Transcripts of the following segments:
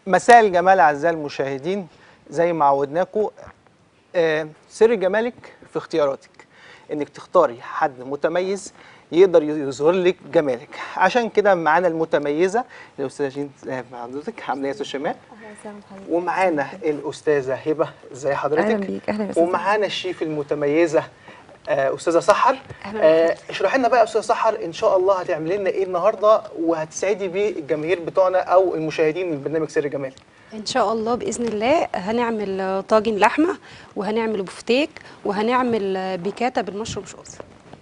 مساء الجمال اعزائي المشاهدين زي ما عودناكم آه، سر جمالك في اختياراتك انك تختاري حد متميز يقدر يظهر لك جمالك عشان كده معانا المتميزه الاستاذه جين آه، مع حضرتك عامله ايه يا استاذ شيماء اهلا وسهلا بحضرتك ومعانا الاستاذه هبه زي حضرتك اهلا بيك اهلا وسهلا ومعانا الشيف المتميزه آه، استاذه سحر أهلا آه، اشرحي لنا بقى يا استاذه سحر ان شاء الله هتعملي لنا ايه النهارده وهتسعدي بيه الجماهير بتوعنا او المشاهدين من برنامج سر جمال ان شاء الله باذن الله هنعمل آه، طاجن لحمه وهنعمل بفتيك وهنعمل آه، بيكاتا بالمشروم صوص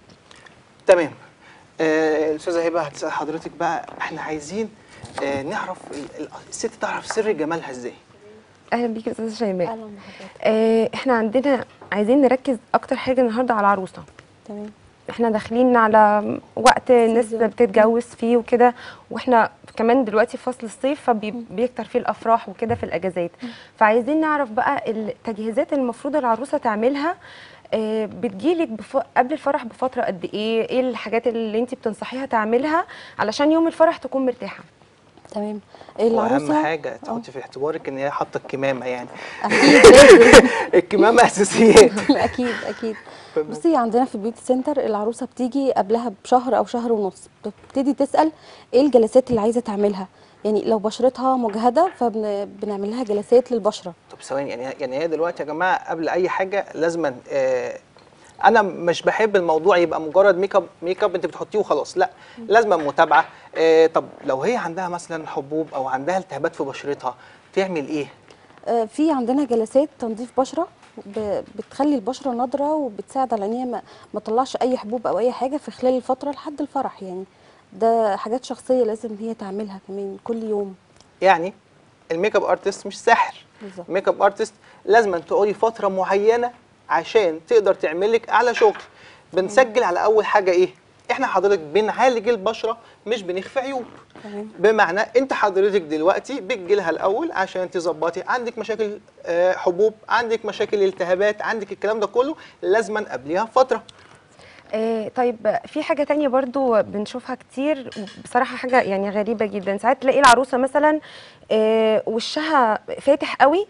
تمام آه، الاستاذه هبه هتسال حضرتك بقى احنا عايزين آه، نعرف ال- ال- الست تعرف سر جمالها ازاي اهلا بيك يا استاذه شيماء اهلا بحضرتك آه احنا عندنا عايزين نركز اكتر حاجه النهارده على العروسه تمام احنا داخلين على وقت الناس سيزون. بتتجوز فيه وكده واحنا كمان دلوقتي في فصل الصيف فبيكتر فيه الافراح وكده في الاجازات فعايزين نعرف بقى التجهيزات اللي المفروض العروسه تعملها آه، بتجيلك بف... قبل الفرح بفتره قد ايه ايه الحاجات اللي انت بتنصحيها تعملها علشان يوم الفرح تكون مرتاحه تمام واهم العروسه حاجه آه. تحطي في اعتبارك ان هي حاطه الكمامه يعني اكيد لازم الكمامه اساسيات اكيد اكيد بصي عندنا في البيوتي سنتر العروسه بتيجي قبلها بشهر او شهر ونص بتبتدي تسال ايه الجلسات اللي عايزه تعملها يعني لو بشرتها مجهده فبنعمل لها جلسات للبشره طب ثواني يعني يعني هي دلوقتي يا جماعه قبل اي حاجه لازما آه انا مش بحب الموضوع يبقى مجرد ميك اب ميك اب انت بتحطيه وخلاص لا لازما متابعه آه طب لو هي عندها مثلا حبوب او عندها التهابات في بشرتها تعمل ايه آه، في عندنا جلسات تنظيف بشره ب- بتخلي البشره نضره وبتساعد على ان هي ما ما تطلعش اي حبوب او اي حاجه في خلال الفتره لحد الفرح يعني ده حاجات شخصيه لازم هي تعملها كمان كل يوم يعني الميك اب ارتست مش سحر بالظبط الميك اب ارتست لازم تقعدي فتره معينه عشان تقدر تعمل لك اعلى شغل بنسجل على اول حاجه ايه احنا حضرتك بنعالج البشره مش بنخفي عيوب تمام بمعنى انت حضرتك دلوقتي بتجيلها الاول عشان تظبطي عندك مشاكل آه، حبوب عندك مشاكل التهابات عندك الكلام ده كله لازما قبليها فتره آه طيب في حاجة تانية برضو بنشوفها كتير بصراحة حاجة يعني غريبة جدا ساعات تلاقي العروسة مثلا آه وشها فاتح قوي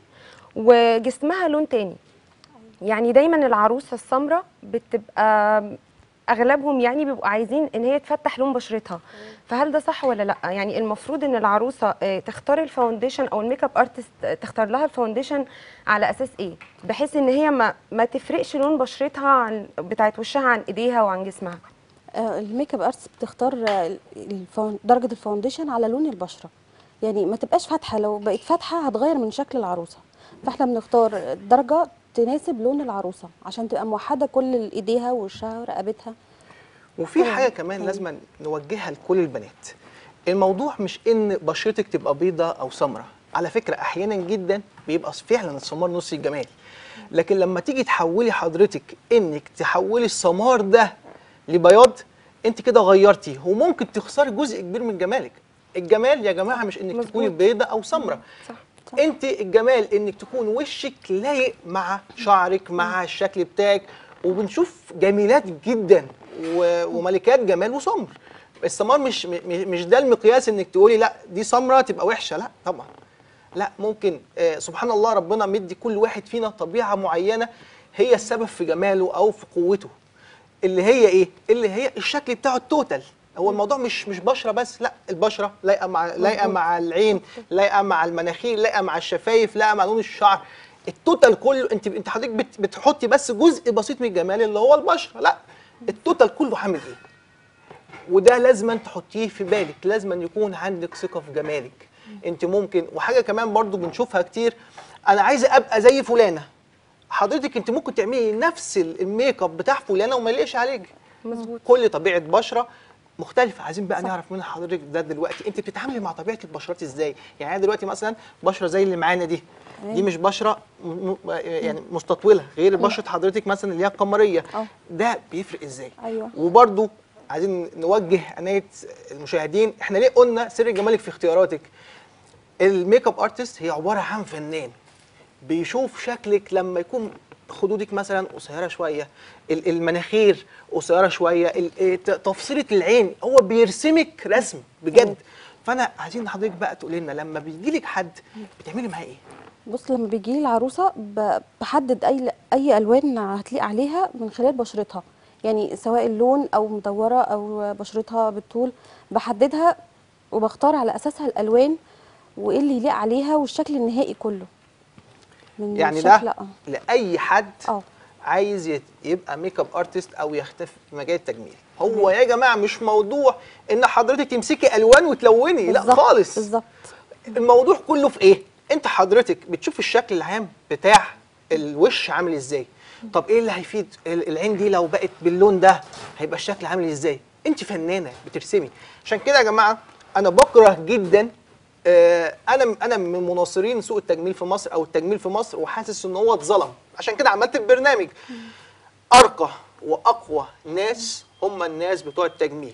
وجسمها لون تاني يعني دايما العروسة السمراء بتبقى اغلبهم يعني بيبقوا عايزين ان هي تفتح لون بشرتها فهل ده صح ولا لا يعني المفروض ان العروسه آه، تختار الفاونديشن او الميك اب ارتست تختار لها الفاونديشن على اساس ايه بحيث ان هي ما ما تفرقش لون بشرتها عن بتاعت وشها عن ايديها وعن جسمها آه، الميك اب ارتست بتختار آه، الفاون- درجه الفاونديشن على لون البشره يعني ما تبقاش فاتحه لو بقت فاتحه هتغير من شكل العروسه فاحنا بنختار درجه تناسب لون العروسه عشان تبقى موحده كل ايديها ووشها ورقبتها وفي طبعاً. حاجه كمان لازم نوجهها لكل البنات الموضوع مش ان بشرتك تبقى بيضة او سمراء على فكره احيانا جدا بيبقى فعلا السمار نص الجمال لكن لما تيجي تحولي حضرتك انك تحولي السمار ده لبياض انت كده غيرتي وممكن تخسري جزء كبير من جمالك الجمال يا جماعه مش انك مظبوط. تكوني بيضة او سمراء صح انت الجمال انك تكون وشك لايق مع شعرك مع الشكل بتاعك وبنشوف جميلات جدا و- وملكات جمال وسمر السمار مش م- م- مش ده المقياس انك تقولي لا دي سمره تبقى وحشه لا طبعا لا ممكن آه سبحان الله ربنا مدي كل واحد فينا طبيعه معينه هي السبب في جماله او في قوته اللي هي ايه اللي هي الشكل بتاعه التوتال هو الموضوع مش مش بشره بس لا البشره لايقه مع لايقه مع العين لايقه مع المناخير لايقه مع الشفايف لايقه مع لون الشعر التوتال كله انت انت حضرتك بت- بتحطي بس جزء بسيط من الجمال اللي هو البشره لا التوتال كله عامل ايه وده لازما تحطيه في بالك لازما يكون عندك ثقه في جمالك انت ممكن وحاجه كمان برضو بنشوفها كتير انا عايزه ابقى زي فلانه حضرتك انت ممكن تعملي نفس ال- الميك اب بتاع فلانه وما يليقش عليك مظبوط كل طبيعه بشره مختلفة عايزين بقى نعرف من حضرتك ده دلوقتي انت بتتعاملي مع طبيعة البشرات ازاي؟ يعني انا دلوقتي مثلا بشرة زي اللي معانا دي دي مش بشرة م- م- يعني مستطولة غير بشرة حضرتك مثلا اللي هي قمرية اه. ده بيفرق ازاي؟ ايوه وبرضو عايزين نوجه عناية المشاهدين احنا ليه قلنا سر جمالك في اختياراتك الميك اب ارتست هي عبارة عن فنان بيشوف شكلك لما يكون خدودك مثلا قصيره شويه ال- المناخير قصيره شويه ال- إيه، ت- تفصيله العين هو بيرسمك رسم بجد فانا عايزين حضرتك بقى تقولي لنا لما بيجي لك حد بتعملي معاه ايه بص لما بيجي لي العروسه ب- بحدد اي اي الوان هتليق عليها من خلال بشرتها يعني سواء اللون او مدوره او بشرتها بالطول بحددها وبختار على اساسها الالوان وايه اللي يليق عليها والشكل النهائي كله من يعني الشكل- ده اه لاي حد اه عايز يت- يبقى ميك اب ارتست او يختفي في مجال التجميل هو يا جماعه مش موضوع ان حضرتك تمسكي الوان وتلوني لا بالظبط، خالص بالظبط الموضوع كله في ايه انت حضرتك بتشوف الشكل العام بتاع الوش عامل ازاي طب ايه اللي هيفيد ال- العين دي لو بقت باللون ده هيبقى الشكل عامل ازاي انت فنانه بترسمي عشان كده يا جماعه انا بكره جدا آه، انا انا من مناصرين سوق التجميل في مصر او التجميل في مصر وحاسس ان هو اتظلم عشان كده عملت البرنامج ارقى واقوى ناس هم الناس بتوع التجميل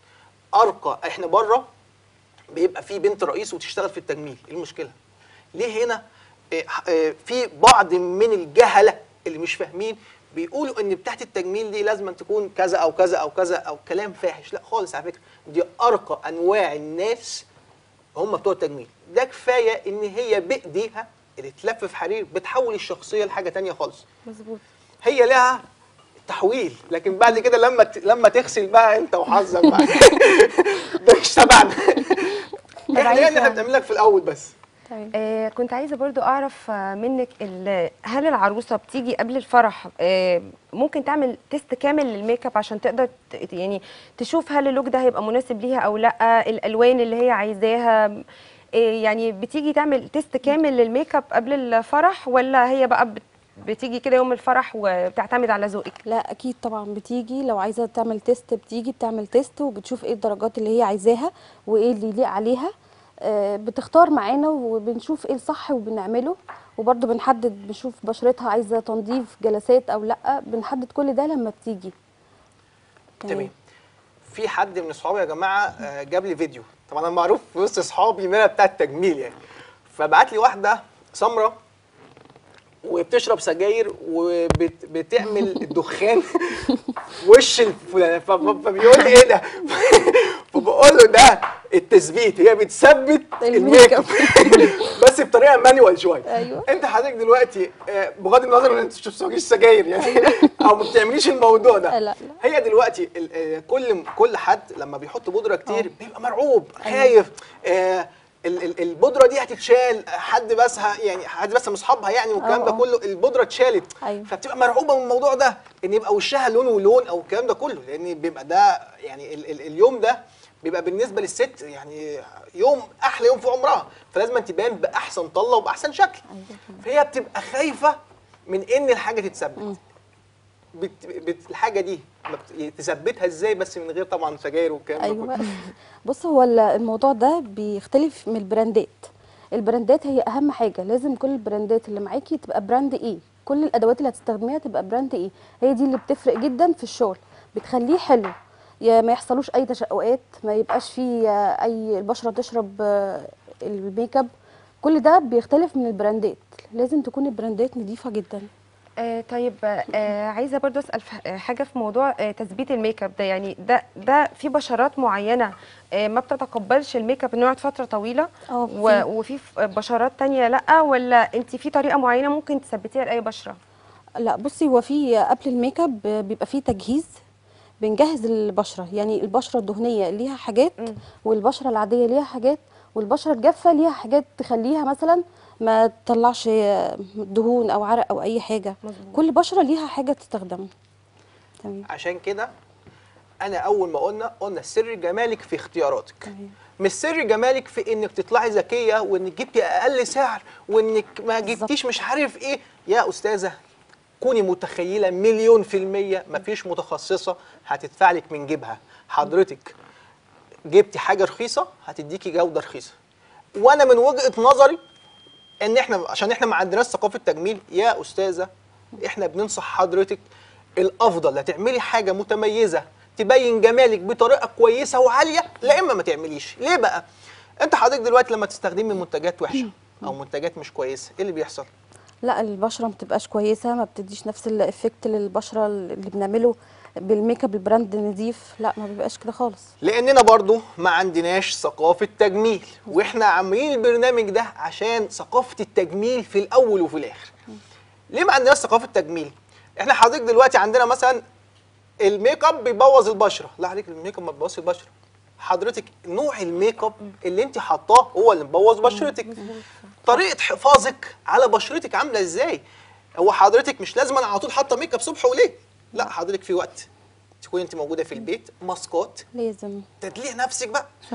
ارقى احنا بره بيبقى في بنت رئيس وتشتغل في التجميل ايه المشكله ليه هنا آه، آه، في بعض من الجهله اللي مش فاهمين بيقولوا ان بتاعت التجميل دي لازم تكون كذا او كذا او كذا او كلام فاحش لا خالص على فكره دي ارقى انواع الناس هم بتوع التجميل ده كفايه ان هي بايديها اللي تلف في حرير بتحول الشخصيه لحاجه تانية خالص مظبوط هي لها تحويل لكن بعد كده لما ت... لما تغسل بقى انت وحظك بقى ده مش تبعنا احنا يعني عايزة- احنا بنعمل لك في الاول بس تمام آه كنت عايزه برضو اعرف آه، منك ال- هل العروسه بتيجي قبل الفرح آه ممكن تعمل تيست كامل للميك اب عشان تقدر ت- يعني تشوف هل اللوك ده هيبقى مناسب ليها او لا الالوان اللي هي عايزاها آه يعني بتيجي تعمل تيست كامل للميك اب قبل الفرح ولا هي بقى بت- بتيجي كده يوم الفرح وبتعتمد على ذوقك لا اكيد طبعا بتيجي لو عايزه تعمل تيست بتيجي بتعمل تيست وبتشوف ايه الدرجات اللي هي عايزاها وايه اللي يليق عليها آه، بتختار معانا وبنشوف ايه الصح وبنعمله وبرده بنحدد بنشوف بشرتها عايزه تنظيف جلسات او لا بنحدد كل ده لما بتيجي تمام في حد من اصحابي يا جماعه آه، جاب لي فيديو طبعا انا معروف في وسط اصحابي ان انا بتاع التجميل يعني فبعت لي واحده سمراء وبتشرب سجاير وبتعمل الدخان وش الفلان ف- ف- فبيقول لي ايه ده فبقول له ده التثبيت هي بتثبت الميك الميك اب بس بطريقه مانيوال شويه أيوة. انت حضرتك دلوقتي آه، بغض النظر ان انت ما بتشربيش سجاير يعني او ما بتعمليش الموضوع ده لا، لا. هي دلوقتي ال- آه، كل كل حد لما بيحط بودره كتير بيبقى مرعوب خايف آه، ال- ال- البودره دي هتتشال حد بس ه- يعني حد بس من اصحابها يعني والكلام آه، ده آه. كله البودره اتشالت أيوة. فبتبقى مرعوبه من الموضوع ده ان يبقى وشها لون ولون او الكلام ده كله لان بيبقى ده يعني ال ال اليوم ده بيبقى بالنسبه للست يعني يوم احلى يوم في عمرها فلازم تبان باحسن طله وباحسن شكل فهي بتبقى خايفه من ان الحاجه تتثبت بت بت الحاجه دي ما بت- تثبتها ازاي بس من غير طبعا سجاير والكلام ده ايوه كله بص هو ال- الموضوع ده بيختلف من البراندات البراندات هي اهم حاجه لازم كل البراندات اللي معاكي تبقى براند ايه كل الادوات اللي هتستخدميها تبقى براند ايه هي دي اللي بتفرق جدا في الشغل بتخليه حلو يا ما يحصلوش اي تشققات ما يبقاش فيه آه، اي البشره تشرب آه، الميك اب كل ده بيختلف من البراندات لازم تكون البراندات نظيفه جدا آه طيب آه عايزه برضو اسال في آه، حاجه في موضوع آه تثبيت الميك اب ده يعني ده ده في بشرات معينه آه ما بتتقبلش الميك اب انه يقعد فتره طويله اه و- في. وفي ف- بشرات تانية لا ولا انت في طريقه معينه ممكن تثبتيها لاي بشره لا بصي هو في قبل الميك اب بيبقى فيه تجهيز بنجهز البشره يعني البشره الدهنيه ليها حاجات مم. والبشره العاديه ليها حاجات والبشره الجافه ليها حاجات تخليها مثلا ما تطلعش دهون او عرق او اي حاجه مظبوط. كل بشره ليها حاجه تستخدم تمام عشان كده انا اول ما قلنا قلنا سر جمالك في اختياراتك تمام. مش سر جمالك في انك تطلعي ذكيه وانك جبتي اقل سعر وانك ما بالظبط. جبتيش مش عارف ايه يا استاذه كوني متخيله مليون في الميه مفيش متخصصه هتدفع لك من جيبها حضرتك جبتي حاجه رخيصه هتديكي جوده رخيصه وانا من وجهه نظري ان احنا عشان احنا ما عندناش ثقافه تجميل يا استاذه احنا بننصح حضرتك الافضل لا تعملي حاجه متميزه تبين جمالك بطريقه كويسه وعاليه لا اما ما تعمليش ليه بقى انت حضرتك دلوقتي لما تستخدمي منتجات وحشه او منتجات مش كويسه ايه اللي بيحصل لا البشره ما بتبقاش كويسه ما بتديش نفس الافكت للبشره اللي بنعمله بالميك اب البراند نضيف لا ما بيبقاش كده خالص لاننا برضو ما عندناش ثقافه تجميل واحنا عاملين البرنامج ده عشان ثقافه التجميل في الاول وفي الاخر ليه ما عندناش ثقافه تجميل احنا حضرتك دلوقتي عندنا مثلا الميك اب بيبوظ البشره لا عليك الميك اب ما بيبوظش البشره حضرتك نوع الميك اب اللي انت حاطاه هو اللي مبوظ بشرتك طريقه حفاظك على بشرتك عامله ازاي هو حضرتك مش لازم على طول حاطه ميك اب صبح وليل لا حضرتك في وقت تكون انت موجوده في البيت ماسكات لازم تدليع نفسك بقى صح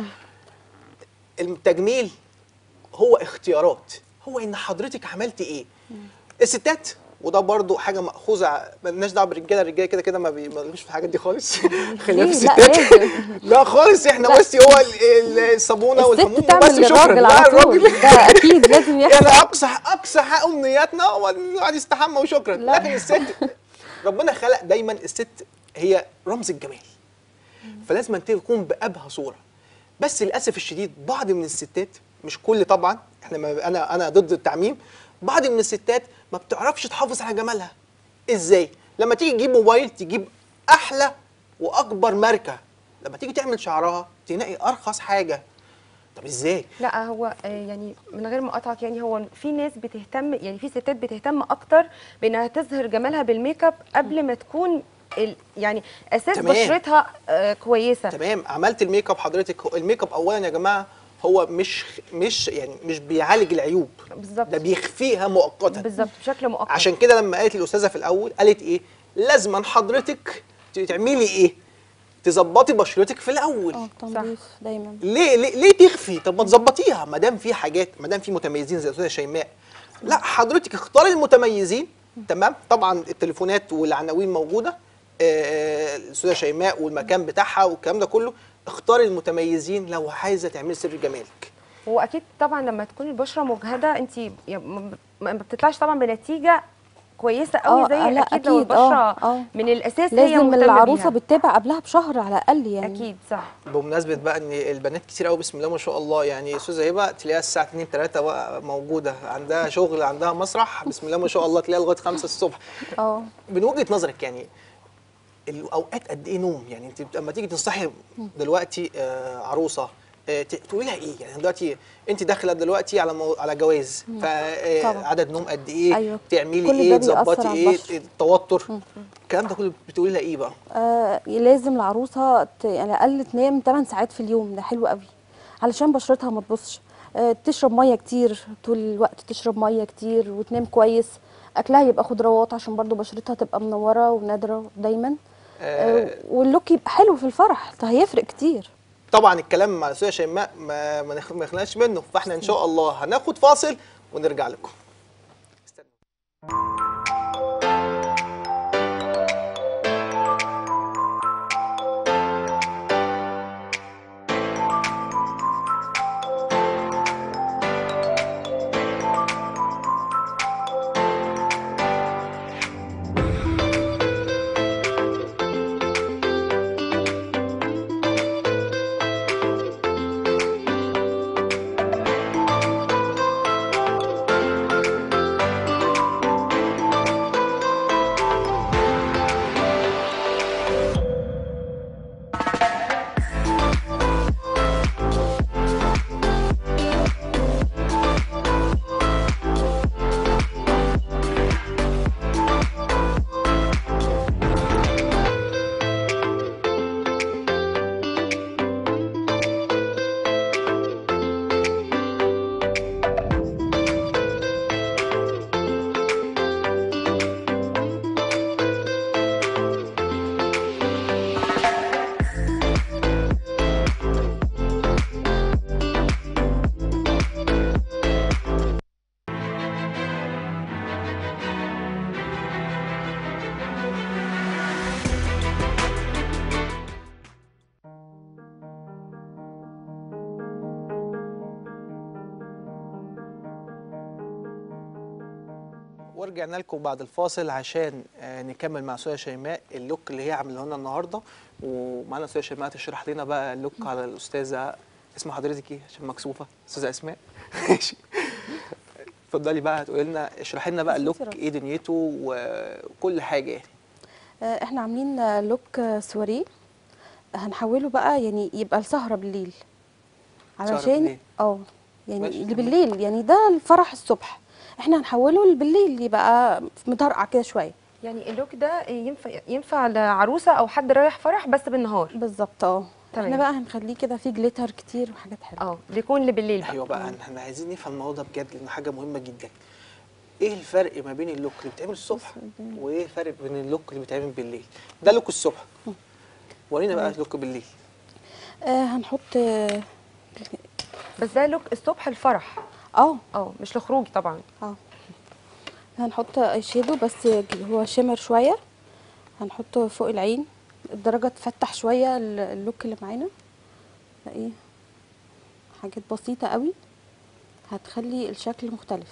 التجميل هو اختيارات هو ان حضرتك عملتي ايه الستات وده برضو حاجه ماخوذه ع- مالناش دعوه بالرجاله الرجاله كده كده ما بي- مالوش في الحاجات دي خالص خلينا في ليه؟ لا، الستات لازم. لا خالص احنا لا. بس هو ال- ال- الصابونه والحموم الست تعمل بس شكرا للراجل لا على طول الراجل ده اكيد لازم يحصل يعني اقصى اقصى حق امنياتنا هو إن الواحد يستحمى وشكرا لا. لكن الست ربنا خلق دايما الست هي رمز الجمال فلازم أن تكون بأبهى صوره بس للاسف الشديد بعض من الستات مش كل طبعا احنا ما انا انا ضد التعميم بعض من الستات ما بتعرفش تحافظ على جمالها ازاي لما تيجي تجيب موبايل تجيب احلى واكبر ماركه لما تيجي تعمل شعرها تلاقي ارخص حاجه طب ازاي لا هو آه، يعني من غير ما اقطعك يعني هو في ناس بتهتم يعني في ستات بتهتم اكتر بانها تظهر جمالها بالميك اب قبل ما تكون ال يعني اساس تمام. بشرتها آه كويسه تمام عملت الميك اب حضرتك هو الميك اب اولا يا جماعه هو مش مش يعني مش بيعالج العيوب بالظبط. ده بيخفيها مؤقتا بالظبط بشكل مؤقت عشان كده لما قالت الاستاذه في الاول قالت ايه لازما حضرتك ت- تعملي ايه تظبطي بشرتك في الاول اه تنظيف دايما ليه ليه ليه تخفي طب ما تظبطيها ما دام في حاجات ما دام في متميزين زي الاستاذه شيماء لا حضرتك اختاري المتميزين تمام طبعا التليفونات والعناوين موجوده آه، الاستاذه شيماء والمكان بتاعها والكلام ده كله اختاري المتميزين لو عايزه تعملي سر جمالك واكيد طبعا لما تكون البشره مجهده انت يعني ما ما بتطلعش طبعا بنتيجه كويسه قوي آه، زي آه، لا، اكيد لو أكيد، آه، البشره آه. من الاساس هي لازم مهتمه العروسه بيها. بتتابع قبلها بشهر على الاقل يعني اكيد صح بمناسبه بقى ان البنات كتير قوي بسم الله ما شاء الله يعني استاذه هبه تلاقيها الساعه 2 3 بقى موجوده عندها شغل عندها مسرح بسم الله ما شاء الله تلاقيها لغايه 5 الصبح اه من وجهه نظرك يعني الاوقات قد ايه نوم يعني انت لما تيجي تنصحي دلوقتي آه، عروسه آه، ت- تقولي لها ايه يعني دلوقتي انت داخله دلوقتي على مو... على جواز طبعا. فعدد نوم قد ايه أيوة. تعملي كل ايه ده بيأثر تظبطي على ايه البشرة. التوتر الكلام ده كله بتقولي لها ايه بقى آه لازم العروسه ت- يعني على الاقل تنام 8 ساعات في اليوم ده حلو قوي علشان بشرتها ما تبصش آه تشرب ميه كتير طول الوقت تشرب ميه كتير وتنام كويس اكلها يبقى خضروات عشان برضو بشرتها تبقى منوره ونادره دايما آه آه، واللوك يبقى حلو في الفرح ده هيفرق كتير طبعا الكلام مع الاستاذه شيماء ما ما نخ- ما يخلناش منه فاحنا ان شاء الله هناخد فاصل ونرجع لكم استنوا. ورجعنا لكم بعد الفاصل عشان آه، نكمل مع استاذه شيماء اللوك اللي هي عامله لنا النهارده ومعانا استاذه شيماء تشرح لنا بقى اللوك على الاستاذه اسم حضرتك ايه عشان مكسوفه استاذه اسماء ماشي اتفضلي بقى هتقولي لنا اشرحي لنا بقى اللوك ايه دنيته وكل حاجه يعني آه، احنا عاملين آه، لوك آه، سواريه هنحوله بقى يعني يبقى السهره بالليل سهرة علشان بالليل. اه يعني ماشي، اللي تمام. بالليل يعني ده الفرح الصبح احنا هنحوله بالليل يبقى مطرقع كده شويه يعني اللوك ده ينفع ينفع لعروسه او حد رايح فرح بس بالنهار بالظبط اه تمام. احنا بقى هنخليه كده فيه جليتر كتير وحاجات حلوه اه بيكون اللي بالليل بقى ايوه بقى احنا عايزين نفهم الموضوع ده بجد لانه حاجه مهمه جدا ايه الفرق ما بين اللوك اللي بيتعمل الصبح وايه الفرق بين اللوك اللي بيتعمل بالليل ده لوك الصبح ورينا بقى لوك بالليل آه هنحط اه بس ده لوك الصبح الفرح اه اه مش لخروج طبعا اه هنحط اي شادو بس هو شimmer شويه هنحطه فوق العين الدرجه تفتح شويه ال- اللوك اللي معانا ده ايه حاجات بسيطه قوي هتخلي الشكل مختلف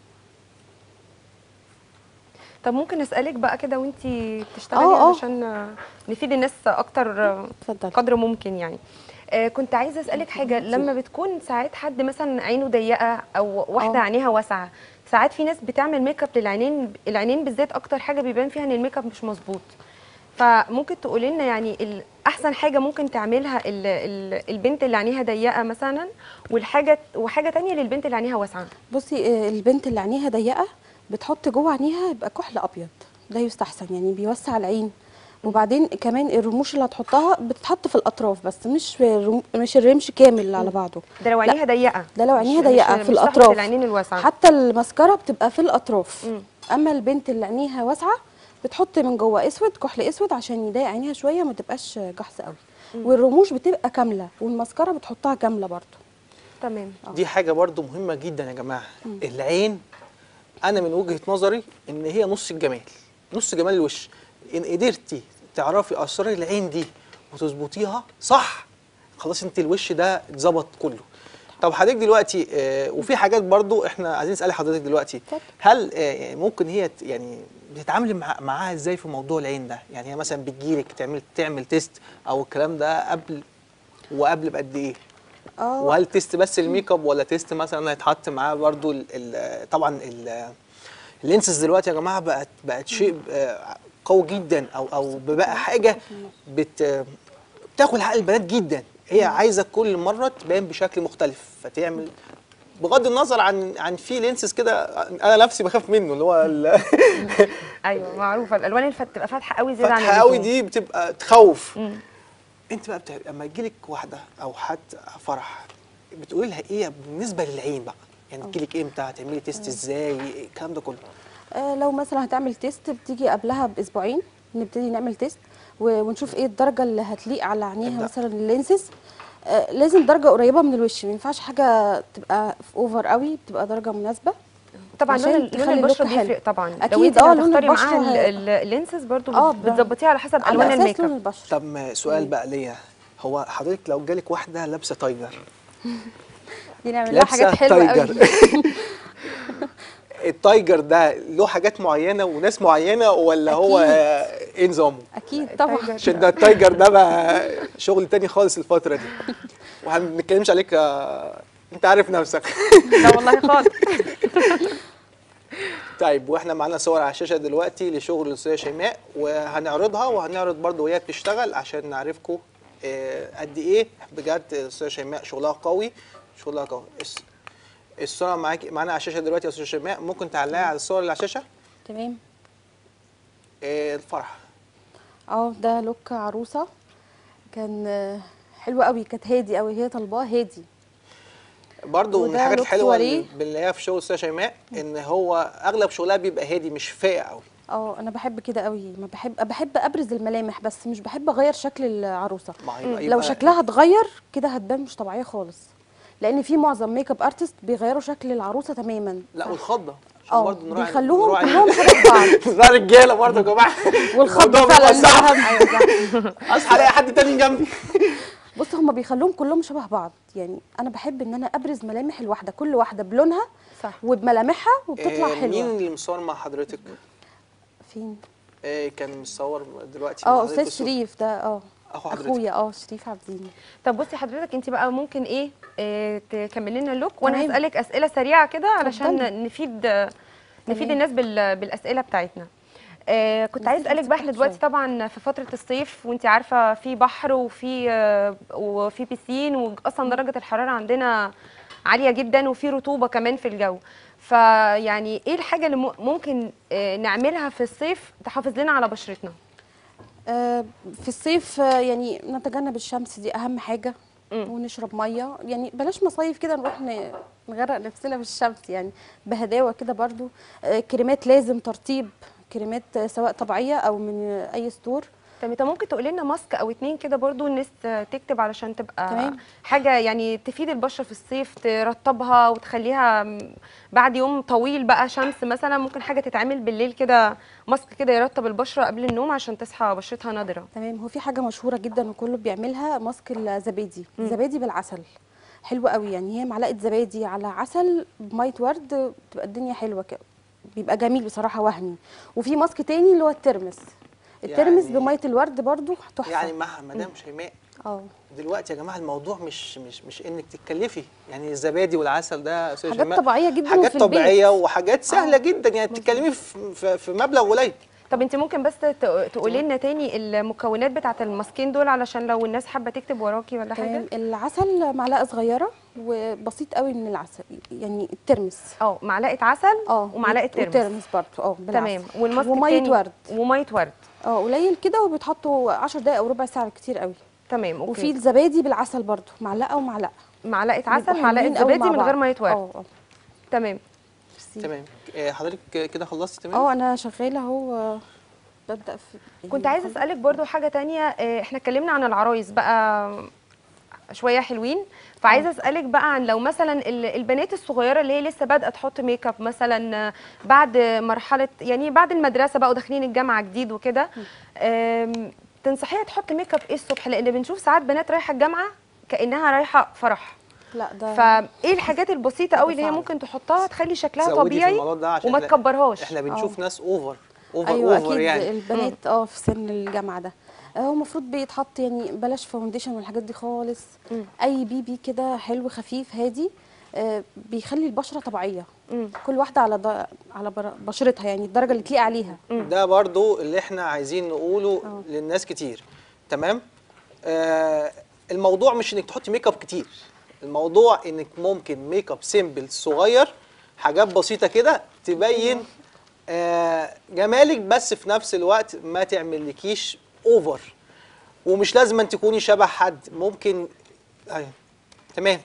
طب ممكن اسالك بقى كده وانتي بتشتغلي آه، آه. علشان آه، نفيد الناس اكتر آه، اتفضلي قدر ممكن يعني آه كنت عايزه اسالك حاجه لما بتكون ساعات حد مثلا عينه ضيقه او واحده آه. عينيها واسعه ساعات في ناس بتعمل ميك اب للعينين العينين بالذات اكتر حاجه بيبان فيها ان الميك اب مش مظبوط فممكن تقولي لنا يعني ال- احسن حاجه ممكن تعملها ال ال البنت اللي عينيها ضيقه مثلا والحاجه وحاجه تانية للبنت اللي عينيها واسعه بصي آه، البنت اللي عينيها ضيقه بتحط جوه عينيها يبقى كحل ابيض ده يستحسن يعني بيوسع العين وبعدين كمان الرموش اللي هتحطها بتتحط في الاطراف بس مش في الرم... مش الرمش كامل على بعضه ده لو لا، عينيها ضيقه ده لو عينيها مش- ضيقه مش- في مش تحت الاطراف العينين الواسعه حتى المسكره بتبقى في الاطراف مم. اما البنت اللي عينيها واسعه بتحط من جوه اسود كحل اسود عشان يضايق عينيها شويه ما تبقاش جحس قوي والرموش بتبقى كامله والمسكره بتحطها كامله برضو تمام دي حاجه برضو مهمه جدا يا جماعه العين انا من وجهه نظري ان هي نص الجمال نص جمال الوش ان قدرتي تعرفي اسرار العين دي وتظبطيها صح خلاص انت الوش ده اتظبط كله طب حضرتك دلوقتي آه وفي حاجات برضو احنا عايزين نسال حضرتك دلوقتي اتفضل. هل آه يعني ممكن هي ت- يعني بتتعاملي مع معاها ازاي في موضوع العين ده يعني هي مثلا بتجيلك تعمل تعمل تيست او الكلام ده قبل وقبل بقد ايه اه وهل تيست بس الميك اب ولا تيست مثلا هيتحط معاه برضو ال ال طبعا ال اللينسز دلوقتي يا جماعه بقت بقت شيء آه، قوي جدا او او بقى حاجه بت بتاكل عقل البنات جدا هي عايزه كل مره تبان بشكل مختلف فتعمل بغض النظر عن عن في لينسز كده انا نفسي بخاف منه اللي هو ال- ايوه معروفه الالوان اللي بتبقى فاتحه قوي زياده عن فاتحه قوي اللزوم. دي بتبقى تخوف مم. انت بقى بتاع... اما يجيلك واحده او حد فرح بتقولي لها ايه بالنسبه للعين بقى يعني تجيلك امتى هتعملي تيست ازاي الكلام ده كله آه، لو مثلا هتعمل تيست بتيجي قبلها باسبوعين نبتدي نعمل تيست و- ونشوف ايه الدرجه اللي هتليق على عينيها ابدأ. مثلا اللينسز آه، لازم درجه قريبه من الوش ما ينفعش حاجه تبقى في اوفر قوي بتبقى درجه مناسبه طبعا عشان لون لون تخلي البشره اللوك حلو. بيفرق طبعا لو أكيد، انت آه، لون هتختاري البشرة معاها هي- ال- ال- اللينسز برضو آه، بت- ب- بتظبطيها على حسب على الوان اساس الميك لون اب البشره طب ما سؤال بقى ليا هو حضرتك لو جالك واحده لابسه تايجر دي نعمل لها حاجات لابسه حلوه قوي تايجر التايجر ده له حاجات معينه وناس معينه ولا هو أكيد. آه، ايه نظامه اكيد طبعا التايجر. عشان ده التايجر ده بقى شغل تاني خالص الفتره دي وما بنتكلمش عليك آه، انت عارف نفسك لا والله خالص طيب واحنا معانا صور على الشاشه دلوقتي لشغل الاستاذه شيماء وهنعرضها وهنعرض برضو وهي بتشتغل عشان نعرفكم آه، قد ايه بجد الاستاذه شيماء شغلها قوي شغلها قوي الس- الصوره معاكي معانا على الشاشه دلوقتي يا استاذه شيماء ممكن تعلقي على الصور اللي على الشاشه تمام آه، الفرح اه ده لوك عروسه كان آه، حلو قوي كانت هادي قوي هي طالباه هادي برضو من وده الحاجات لوك الحلوه اللي سواريه. بنلاقيها في شغل الاستاذه شيماء ان هو اغلب شغلها بيبقى هادي مش فايق قوي اه انا بحب كده قوي ما بحب بحب ابرز الملامح بس مش بحب اغير شكل العروسه ما هيبقى- لو يبقى- شكلها اتغير كده هتبان مش طبيعيه خالص لان في معظم ميك اب ارتست بيغيروا شكل العروسه تماما لا والخضه عشان اه برضو نراعي- بيخلوهم نراعي- كلهم شبه بعض نراعي رجاله برضه يا جماعه والخضه الموضوع فعلا بيبقى صعب. ذهب. اصحى الاقي حد تاني جنبي بص هم بيخلوهم كلهم شبه بعض يعني انا بحب ان انا ابرز ملامح الواحده كل واحده بلونها صح وبملامحها وبتطلع آه، مين حلوه اللي مصور مع حضرتك؟ فين آه، كان مصور دلوقتي مع اه حضرتك استاذ الصورة. شريف ده اه اخو حضرتك اخويا اه شريف عبدين طب بصي حضرتك انت بقى ممكن ايه آه تكملي لنا اللوك وانا تمام. هسالك اسئله سريعه كده اتفضلي. علشان نفيد نفيد تمام. الناس بال- بالاسئله بتاعتنا آه كنت عايز اسالك بقى احنا دلوقتي طبعا في فتره الصيف وانت عارفه في بحر وفي آه وفي بيسين واصلا درجه الحراره عندنا عاليه جدا وفي رطوبه كمان في الجو فيعني ايه الحاجه اللي م- ممكن آه نعملها في الصيف تحافظ لنا على بشرتنا آه، في الصيف آه، يعني نتجنب الشمس دي اهم حاجه مم. ونشرب ميه يعني بلاش مصايف كده نروح ن- نغرق نفسنا في الشمس يعني بهداوه كده برضو آه، كريمات لازم ترطيب كريمات آه، سواء طبيعيه او من آه، اي ستور طب انت ممكن تقول لنا ماسك او اتنين كده برضو الناس تكتب علشان تبقى تمام. حاجه يعني تفيد البشره في الصيف ترطبها وتخليها م- بعد يوم طويل بقى شمس مثلا ممكن حاجه تتعمل بالليل كده ماسك كده يرطب البشره قبل النوم عشان تصحى بشرتها نضره تمام هو في حاجه مشهوره جدا وكله بيعملها ماسك الزبادي زبادي بالعسل حلو قوي يعني هي معلقه زبادي على عسل بميه ورد بتبقى الدنيا حلوه كده بيبقى جميل بصراحه وهمي وفي ماسك تاني اللي هو الترمس الترمس يعني- بميه الورد برضو تحفه يعني مع مدام شيماء اه دلوقتي يا جماعه الموضوع مش مش مش انك تتكلفي يعني الزبادي والعسل ده يا أستاذة حاجات شيماء طبيعية جداً حاجات وفي البيت. طبيعيه وحاجات سهله آه. جدا يعني بتتكلمي في, في, في مبلغ قليل طب انت ممكن بس ت- تقولي لنا تاني المكونات بتاعه الماسكين دول علشان لو الناس حابه تكتب وراكي ولا حاجه تمام العسل معلقه صغيره وبسيط قوي من العسل يعني الترمس اه معلقه عسل اه ومعلقه ترمس والترمس برضو اه بالعسل. تمام والماسك وميه التاني ورد وميه ورد اه قليل كده وبيتحطوا 10 دقايق او ربع ساعه كتير قوي تمام اوكي وفي الزبادي بالعسل برضو معلقه ومعلقه معلقه عسل بيبقوا معلقه حلوين قوي زبادي مع من غير بعض. ميه ورد اه اه تمام ميرسي. تمام آه، حضرتك كده خلصتي تمام اه انا شغاله اهو آه، ببدا في كنت عايزه اسالك برضو حاجه تانية اه، احنا اتكلمنا عن العرايس بقى شويه حلوين فعايزه اسالك بقى عن لو مثلا ال- البنات الصغيره اللي هي لسه بادئه تحط ميك اب مثلا اه، بعد مرحله يعني بعد المدرسه بقى وداخلين الجامعه جديد وكده ام، تنصحيها تحط ميك اب ايه الصبح لان بنشوف ساعات بنات رايحه الجامعه كانها رايحه فرح لا ده فايه الحاجات البسيطه قوي اللي هي فعلا. ممكن تحطها تخلي شكلها زودي في طبيعي الموضوع ده عشان وما احنا- تكبرهاش احنا بنشوف ناس اوفر اوفر ايوه اوفر اكيد يعني البنات اه في سن الجامعه ده آه، هو المفروض بيتحط يعني بلاش فاونديشن والحاجات دي خالص مم. اي بيبي كده حلو خفيف هادي آه، بيخلي البشره طبيعيه مم. كل واحده على ض- على بر- بشرتها يعني الدرجه اللي تليق عليها ده برضو اللي احنا عايزين نقوله اه. للناس كتير تمام آه الموضوع مش انك تحطي ميك اب كتير الموضوع انك ممكن ميك اب سيمبل صغير حاجات بسيطه كده تبين آه جمالك بس في نفس الوقت ما تعملكيش اوفر ومش لازم أن تكوني شبه حد ممكن ايوه تمام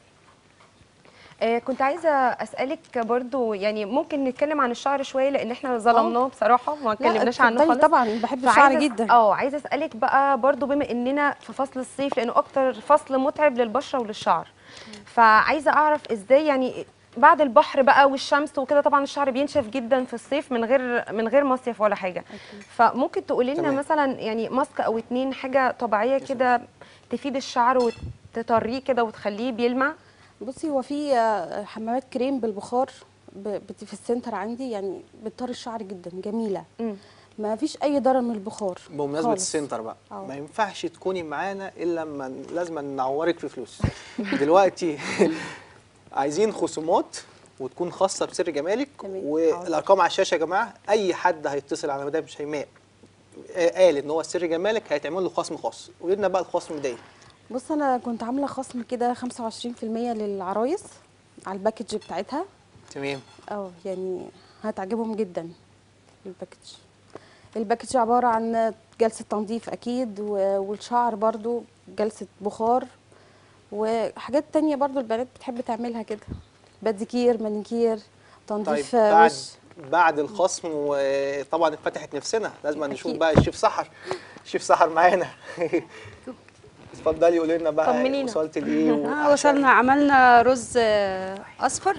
آه كنت عايزه اسالك برضو يعني ممكن نتكلم عن الشعر شويه لان احنا ظلمناه بصراحه ما اتكلمناش عنه اتفضلي خالص طبعا بحب فعايزة الشعر أس- جدا اه عايزه اسالك بقى برضو بما اننا في فصل الصيف لانه اكتر فصل متعب للبشره وللشعر فعايزه اعرف ازاي يعني بعد البحر بقى والشمس وكده طبعا الشعر بينشف جدا في الصيف من غير من غير مصيف ولا حاجه فممكن تقولي لنا تمام. مثلا يعني ماسك او اتنين حاجه طبيعيه كده تفيد الشعر وتطريه كده وتخليه بيلمع بصي هو في آه، حمامات كريم بالبخار ب- بت- في السنتر عندي يعني بتطري الشعر جدا جميله مم. ما فيش اي ضرر من البخار بمناسبه خالص. السنتر بقى اه. ما ينفعش تكوني معانا الا لما لازم نعورك في فلوس دلوقتي عايزين خصومات وتكون خاصه بسر جمالك تمام. والارقام على الشاشه يا جماعه اي حد هيتصل على مدام شيماء آه، قال ان هو سر جمالك هيتعمل له خصم خاص قولي لنا بقى الخصم ده ايه بص انا كنت عامله خصم كده 25% للعرايس على الباكج بتاعتها تمام اه يعني هتعجبهم جدا الباكج الباكج عباره عن جلسه تنظيف اكيد و- والشعر برضو جلسه بخار وحاجات تانية برضو البنات بتحب تعملها كده باديكير مانيكير طيب تنظيف بعد وش بعد الخصم وطبعا اتفتحت نفسنا لازم نشوف أكيد. بقى الشيف سحر الشيف سحر معانا اتفضلي قولي لنا بقى طمنينا. وصلت لايه آه وعشان- وصلنا عملنا رز آه، اصفر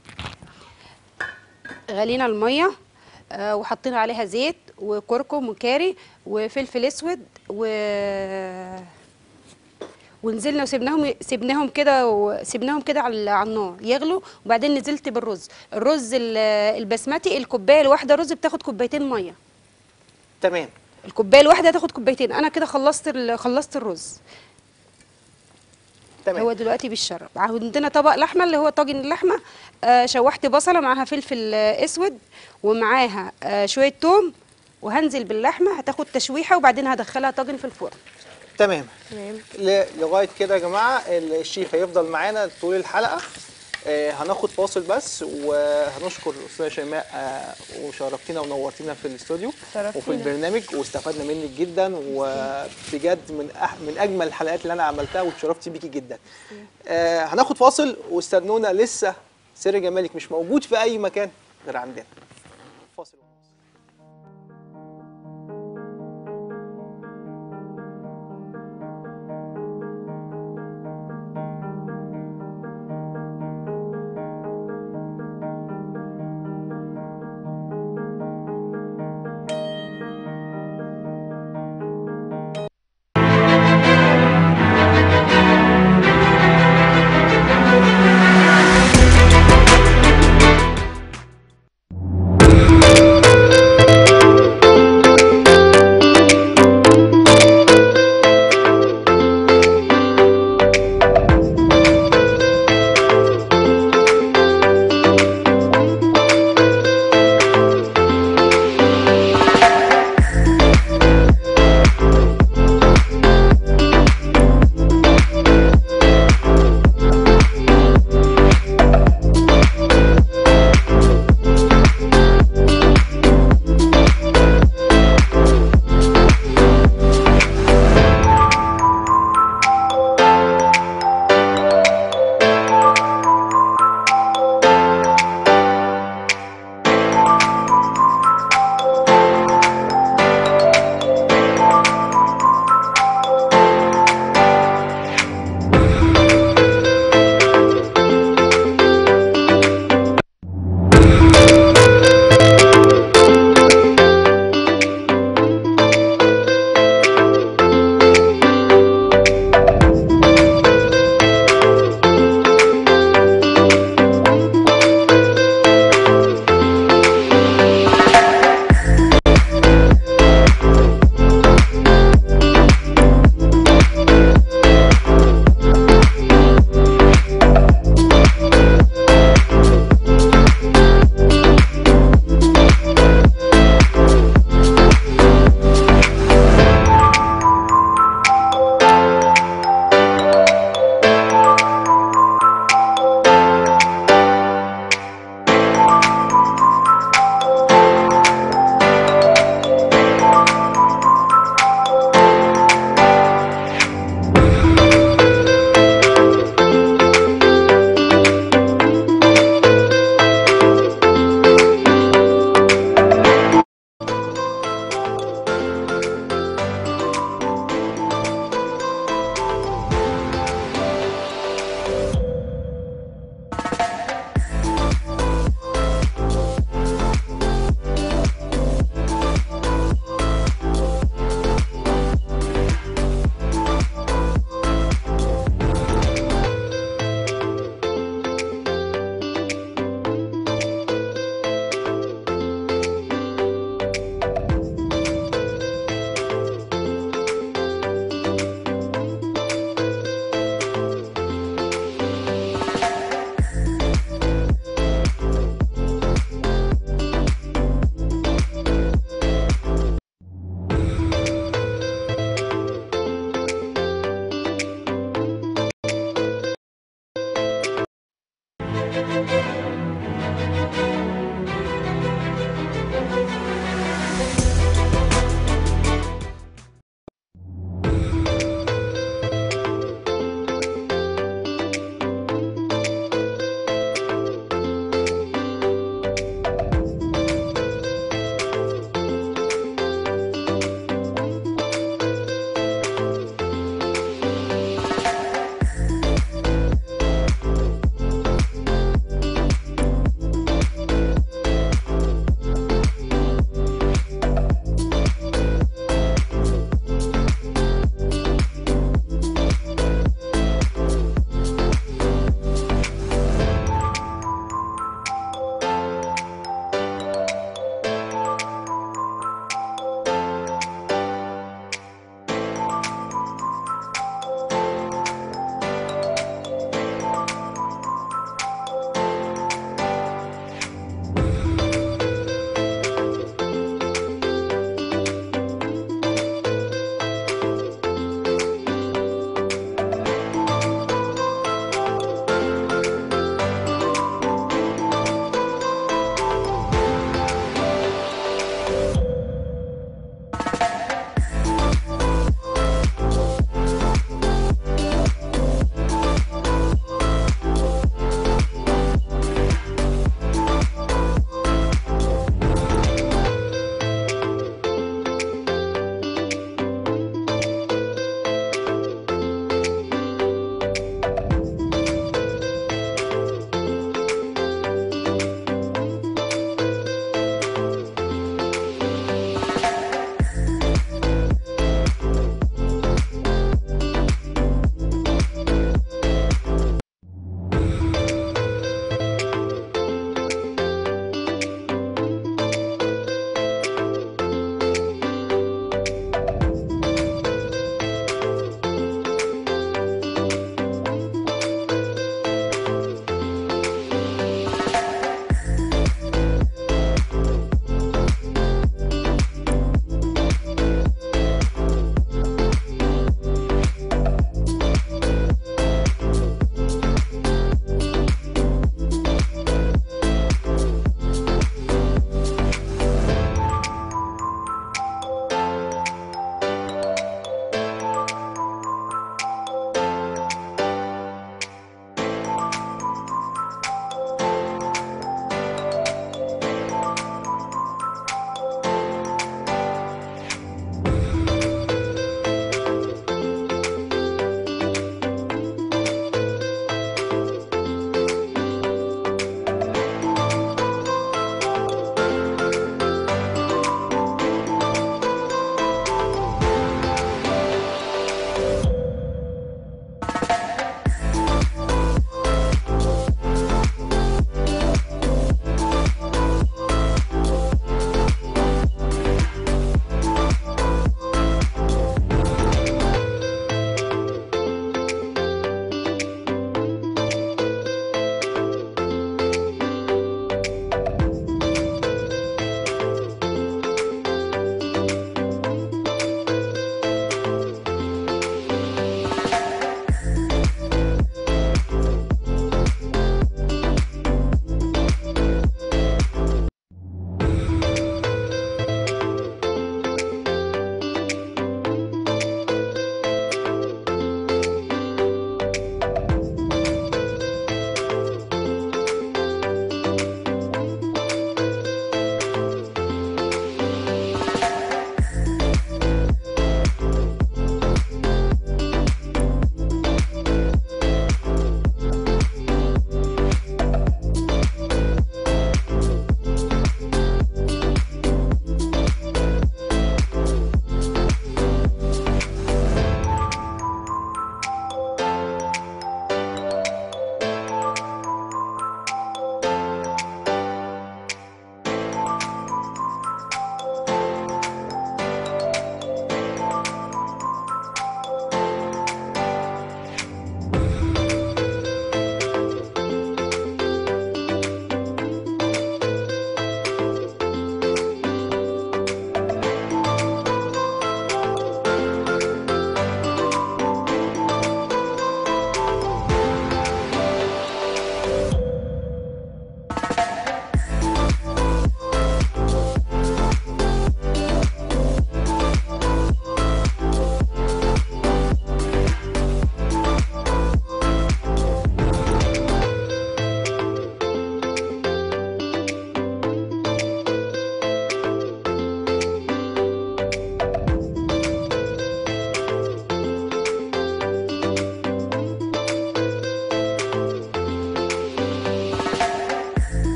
غلينا الميه آه، وحطينا عليها زيت وكركم وكاري وفلفل اسود و ونزلنا وسبناهم سبناهم كده وسبناهم كده على على النار يغلوا وبعدين نزلت بالرز الرز ال- البسمتي الكوبايه الواحده رز بتاخد كوبايتين ميه تمام الكوبايه الواحده تاخد كوبايتين انا كده خلصت ال- خلصت الرز تمام هو دلوقتي بالشرب عندنا طبق لحمه اللي هو طاجن اللحمه آه شوحت بصله معاها فلفل آه اسود ومعاها آه شويه توم وهنزل باللحمه هتاخد تشويحه وبعدين هدخلها طاجن في الفرن تمام تمام ل- لغايه كده يا جماعه الشيف هيفضل معانا طول الحلقه آه هناخد فاصل بس وهنشكر الاستاذه شيماء آه وشرفتينا ونورتينا في الاستوديو شرفتينا. وفي البرنامج واستفدنا منك جدا وبجد من أح من اجمل الحلقات اللي انا عملتها واتشرفت بيكي جدا آه هناخد فاصل واستنونا لسه سر جمالك مش موجود في اي مكان غير عندنا فاصل ونواصل.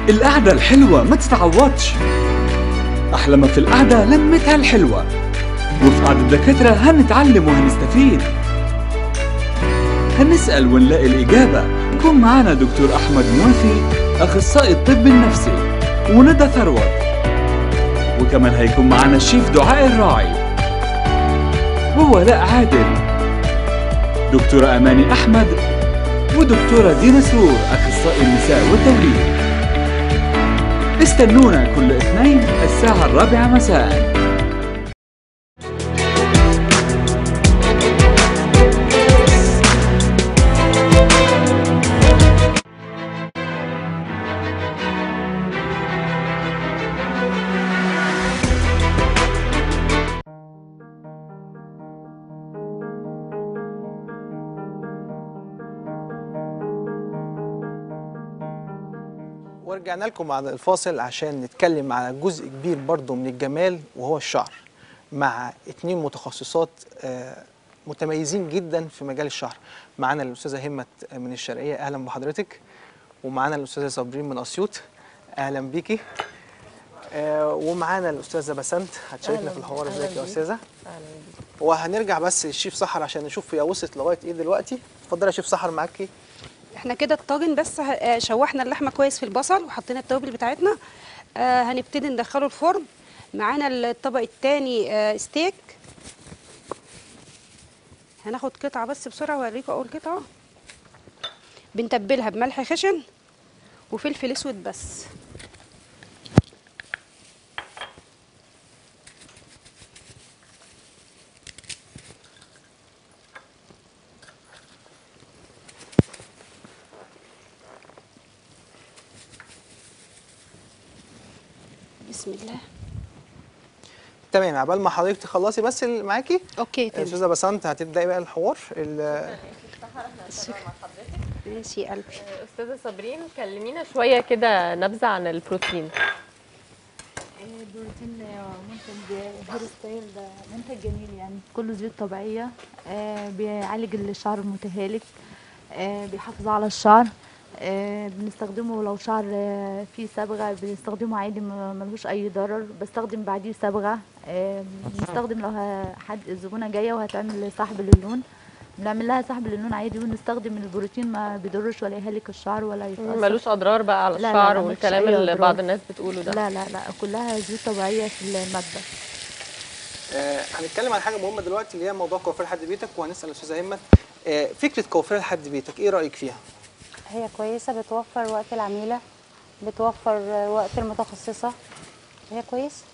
القعدة الحلوة ما تتعوضش أحلى ما في القعدة لمتها الحلوة وفي قعدة الدكاترة هنتعلم وهنستفيد هنسأل ونلاقي الإجابة يكون معانا دكتور أحمد موافي أخصائي الطب النفسي وندى ثروت وكمان هيكون معانا الشيف دعاء الراعي وولاء عادل دكتورة أماني أحمد ودكتورة دينا سرور أخصائي النساء والتوليد استنونا كل اثنين الساعة الرابعة مساءً ورجعنا لكم بعد الفاصل عشان نتكلم على جزء كبير برضو من الجمال وهو الشعر مع اتنين متخصصات آه، متميزين جدا في مجال الشعر معانا الاستاذه همت من الشرقيه اهلا بحضرتك ومعانا الاستاذه صابرين من اسيوط اهلا بيكي آه، ومعانا الاستاذه بسنت هتشاركنا في الحوار ازيك يا استاذه وهنرجع بس للشيف سحر عشان نشوف هي وصلت لغايه ايه دلوقتي اتفضلي يا شيف سحر معاكي احنا كده الطاجن بس ه- آه، شوحنا اللحمه كويس في البصل وحطينا التوابل بتاعتنا آه هنبتدي ندخله الفرن معانا الطبق التاني آه ستيك هناخد قطعه بس بسرعه واوريكم اول قطعه بنتبلها بملح خشن وفلفل اسود بس بسم الله تمام عبال ما حضرتك تخلصي بس اللي معاكي اوكي تمام استاذه بسنت هتبداي بقى الحوار ال- ماشي يا قلبي استاذه صابرين كلمينا شويه كده نبذه عن البروتين البروتين منتج هير ستايل ده منتج جميل يعني كله زيوت طبيعية آه، بيعالج الشعر المتهالك آه، بيحافظ على الشعر آه، بنستخدمه لو شعر آه، فيه صبغة بنستخدمه عادي ما- ملهوش أي ضرر بستخدم بعديه صبغة آه، بنستخدم لو ه- حد الزبونة جاية وهتعمل سحب للون بنعمل لها سحب للون عادي ونستخدم البروتين ما بيضرش ولا يهلك الشعر ولا يتأثر ملوش اضرار بقى على لا، لا، الشعر لا، ملوش والكلام أي اللي أضرار. بعض الناس بتقوله ده لا لا لا كلها زيوت طبيعية في المادة آه، هنتكلم عن حاجه مهمه دلوقتي اللي هي موضوع كوافير لحد بيتك وهنسال الاستاذه همت آه، فكره كوافير لحد بيتك ايه رايك فيها؟ هي كويسة بتوفر وقت العميلة بتوفر وقت المتخصصة هي كويسة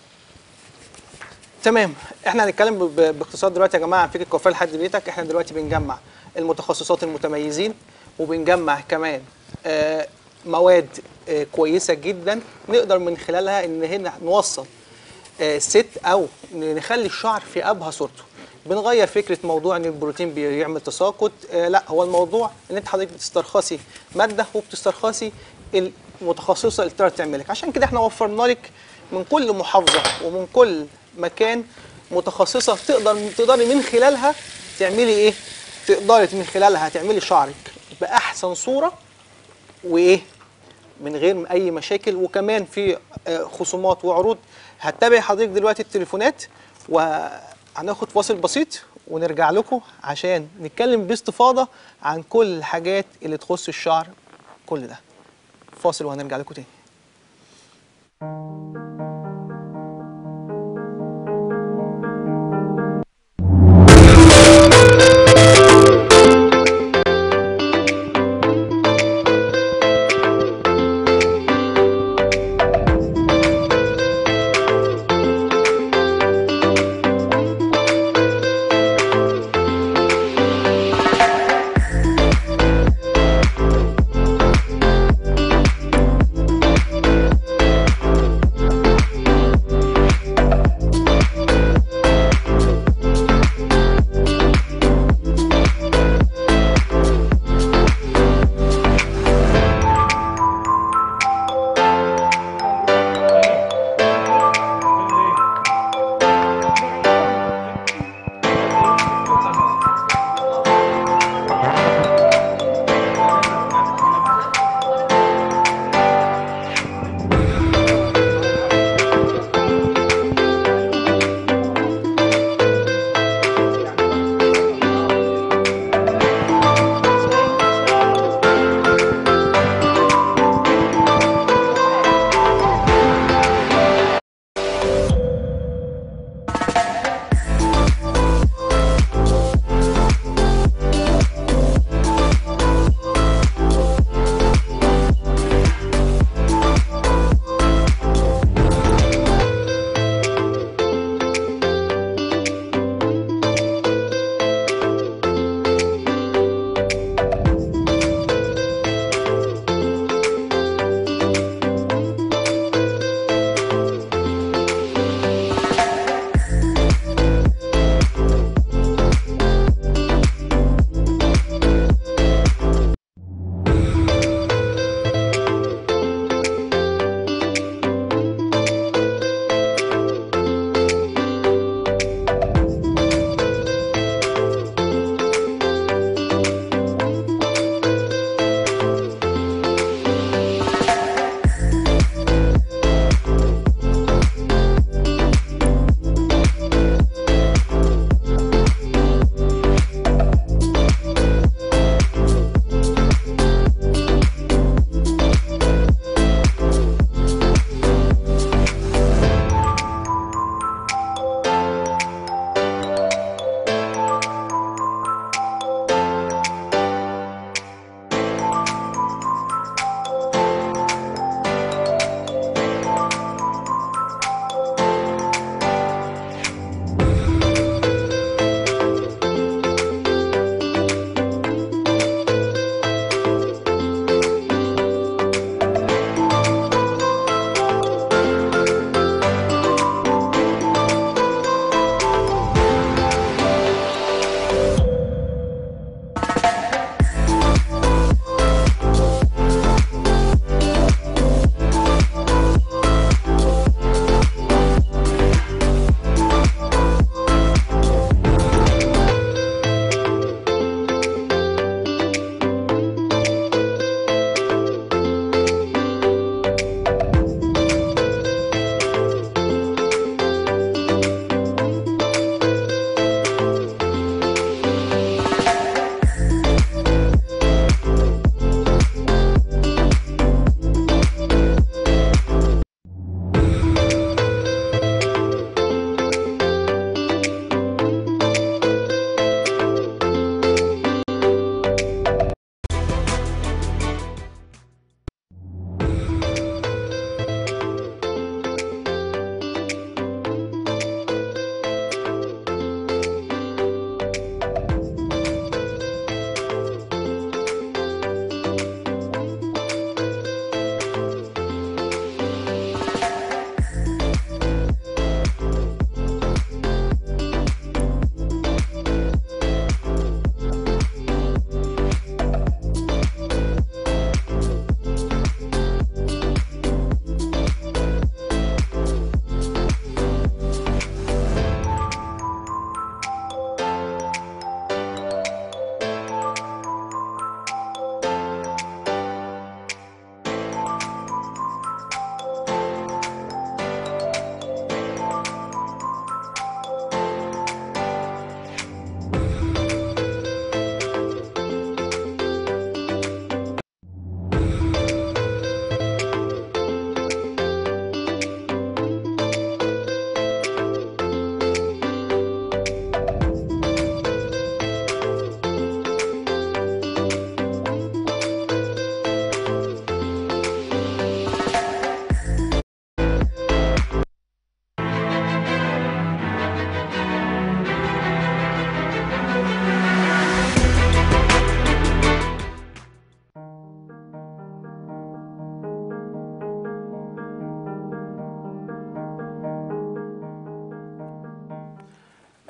تمام احنا هنتكلم ب- ب- باختصار دلوقتي يا جماعه عن فكره كوافير لحد بيتك احنا دلوقتي بنجمع المتخصصات المتميزين وبنجمع كمان آه، مواد آه، كويسه جدا نقدر من خلالها ان هنا نوصل آه، ست او نخلي الشعر في ابهى صورته بنغير فكره موضوع ان البروتين بيعمل تساقط آه، لا هو الموضوع ان انت حضرتك بتسترخصي ماده وبتسترخصي المتخصصه اللي تقدر تعملك عشان كده احنا وفرنا لك من كل محافظه ومن كل مكان متخصصه تقدر تقدري من خلالها تعملي ايه تقدري من خلالها تعملي شعرك باحسن صوره وايه من غير اي مشاكل وكمان في آه، خصومات وعروض هتتابع حضرتك دلوقتي التليفونات وهناخد فاصل بسيط ونرجع لكم عشان نتكلم باستفاضه عن كل الحاجات اللي تخص الشعر كل ده فاصل وهنرجع لكم تاني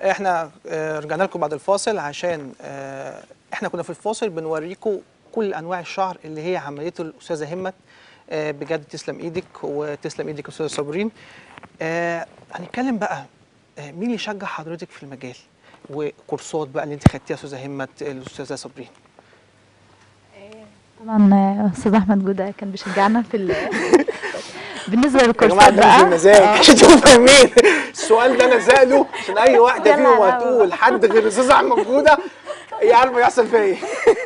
احنا آه، رجعنا لكم بعد الفاصل عشان آه، احنا كنا في الفاصل بنوريكم كل انواع الشعر اللي هي عمليته الاستاذه همت آه، بجد تسلم ايدك وتسلم ايدك يا استاذه صابرين آه، هنتكلم بقى آه، مين اللي شجع حضرتك في المجال وكورسات بقى اللي انت خدتيها يا استاذه همت الاستاذه صابرين طبعا آه، استاذ احمد جوده كان بيشجعنا في ال... بالنسبه يا جماعه للكورسات ده مش بقى المزاج عشان تبقوا فاهمين السؤال ده انا ساله عشان اي واحده يلا فيهم يا هتقول حد غير الاستاذ احمد جوده هي عارفه يحصل فيا ايه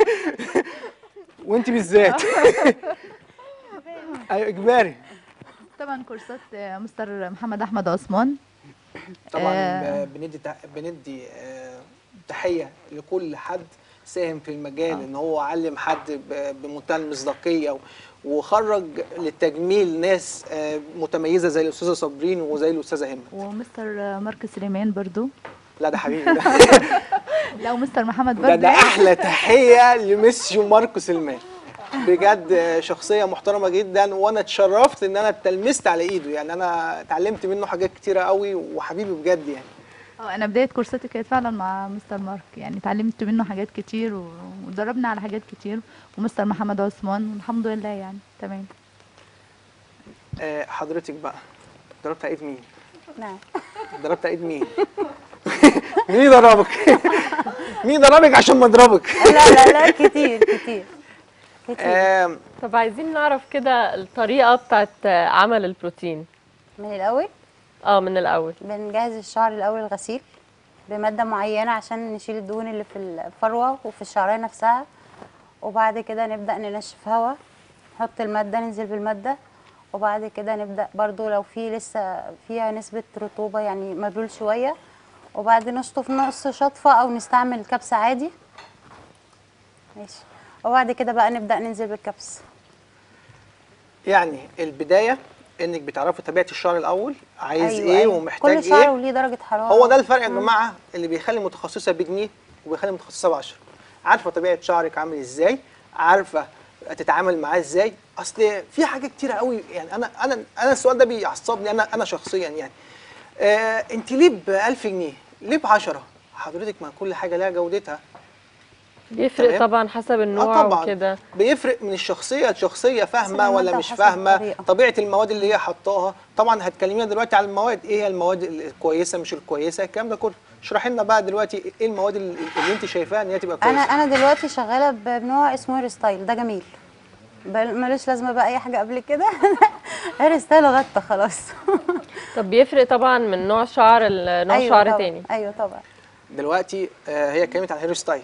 وانت بالذات ايوه اجباري طبعا كورسات آه، مستر محمد احمد عثمان طبعا آه. ب- بندي تح- بندي آه، تحيه لكل حد ساهم في المجال ان هو علم حد ب- بمنتهى المصداقيه و- وخرج للتجميل ناس آه، متميزه زي الاستاذه صابرين وزي الاستاذه همت ومستر آه، مارك سليمان برضو لا ده حبيبي ده لا ومستر محمد ده, برضو ده احلى تحيه لميسيو ماركو سلمان بجد شخصيه محترمه جدا وانا اتشرفت ان انا اتلمست على ايده يعني انا اتعلمت منه حاجات كتيره قوي وحبيبي بجد يعني اه انا بدايه كورساتي كانت فعلا مع مستر مارك يعني اتعلمت منه حاجات كتير و- ودربنا على حاجات كتير ومستر محمد عثمان والحمد لله يعني تمام آه، حضرتك بقى ضربت ايد مين نعم ضربت ايد مين مين ضربك مين ضربك عشان ما اضربك لا لا لا كتير كتير كتير آم، طب عايزين نعرف كده الطريقه بتاعت عمل البروتين من الاول اه من الاول بنجهز الشعر الاول الغسيل بماده معينه عشان نشيل الدهون اللي في الفروه وفي الشعريه نفسها وبعد كده نبدا ننشف هوا نحط الماده ننزل بالماده وبعد كده نبدا برضو لو في لسه فيها نسبه رطوبه يعني مبلول شويه وبعد نشطف نص شطفه او نستعمل كبس عادي ماشي وبعد كده بقى نبدا ننزل بالكبس يعني البدايه انك بتعرفي طبيعه الشعر الاول عايز أيوة ايه أيوة. ومحتاج كل شعر ايه وليه درجه حراره هو ده الفرق يا جماعه اللي بيخلي متخصصه بجنيه وبيخلي متخصصه ب 10 عارفه طبيعه شعرك عامل ازاي عارفه تتعامل معاه ازاي اصل في حاجات كتيره قوي يعني انا انا انا السؤال ده بيعصبني انا انا شخصيا يعني آه انت ليه ب 1000 جنيه ليه ب 10 حضرتك ما كل حاجه لها جودتها بيفرق تمام. طبعا حسب النوع اه طبعا وكده بيفرق من الشخصيه لشخصيه فاهمه حسب ولا المادة مش وحسب فاهمه الطريقة. طبيعه المواد اللي هي حطاها طبعا هتكلمينا دلوقتي على المواد ايه هي المواد الكويسه مش الكويسه الكلام ده كله اشرحي لنا بقى دلوقتي ايه المواد اللي, اللي انت شايفاها ان هي تبقى كويسه انا انا دلوقتي شغاله ب- بنوع اسمه هير ستايل ده جميل بل- ملوش لازمه بقى اي حاجه قبل كده هير ستايل غطى خلاص طب بيفرق طبعا من نوع شعر لنوع شعر طبعا. تاني ايوه طبعا دلوقتي آه هي اتكلمت عن هير ستايل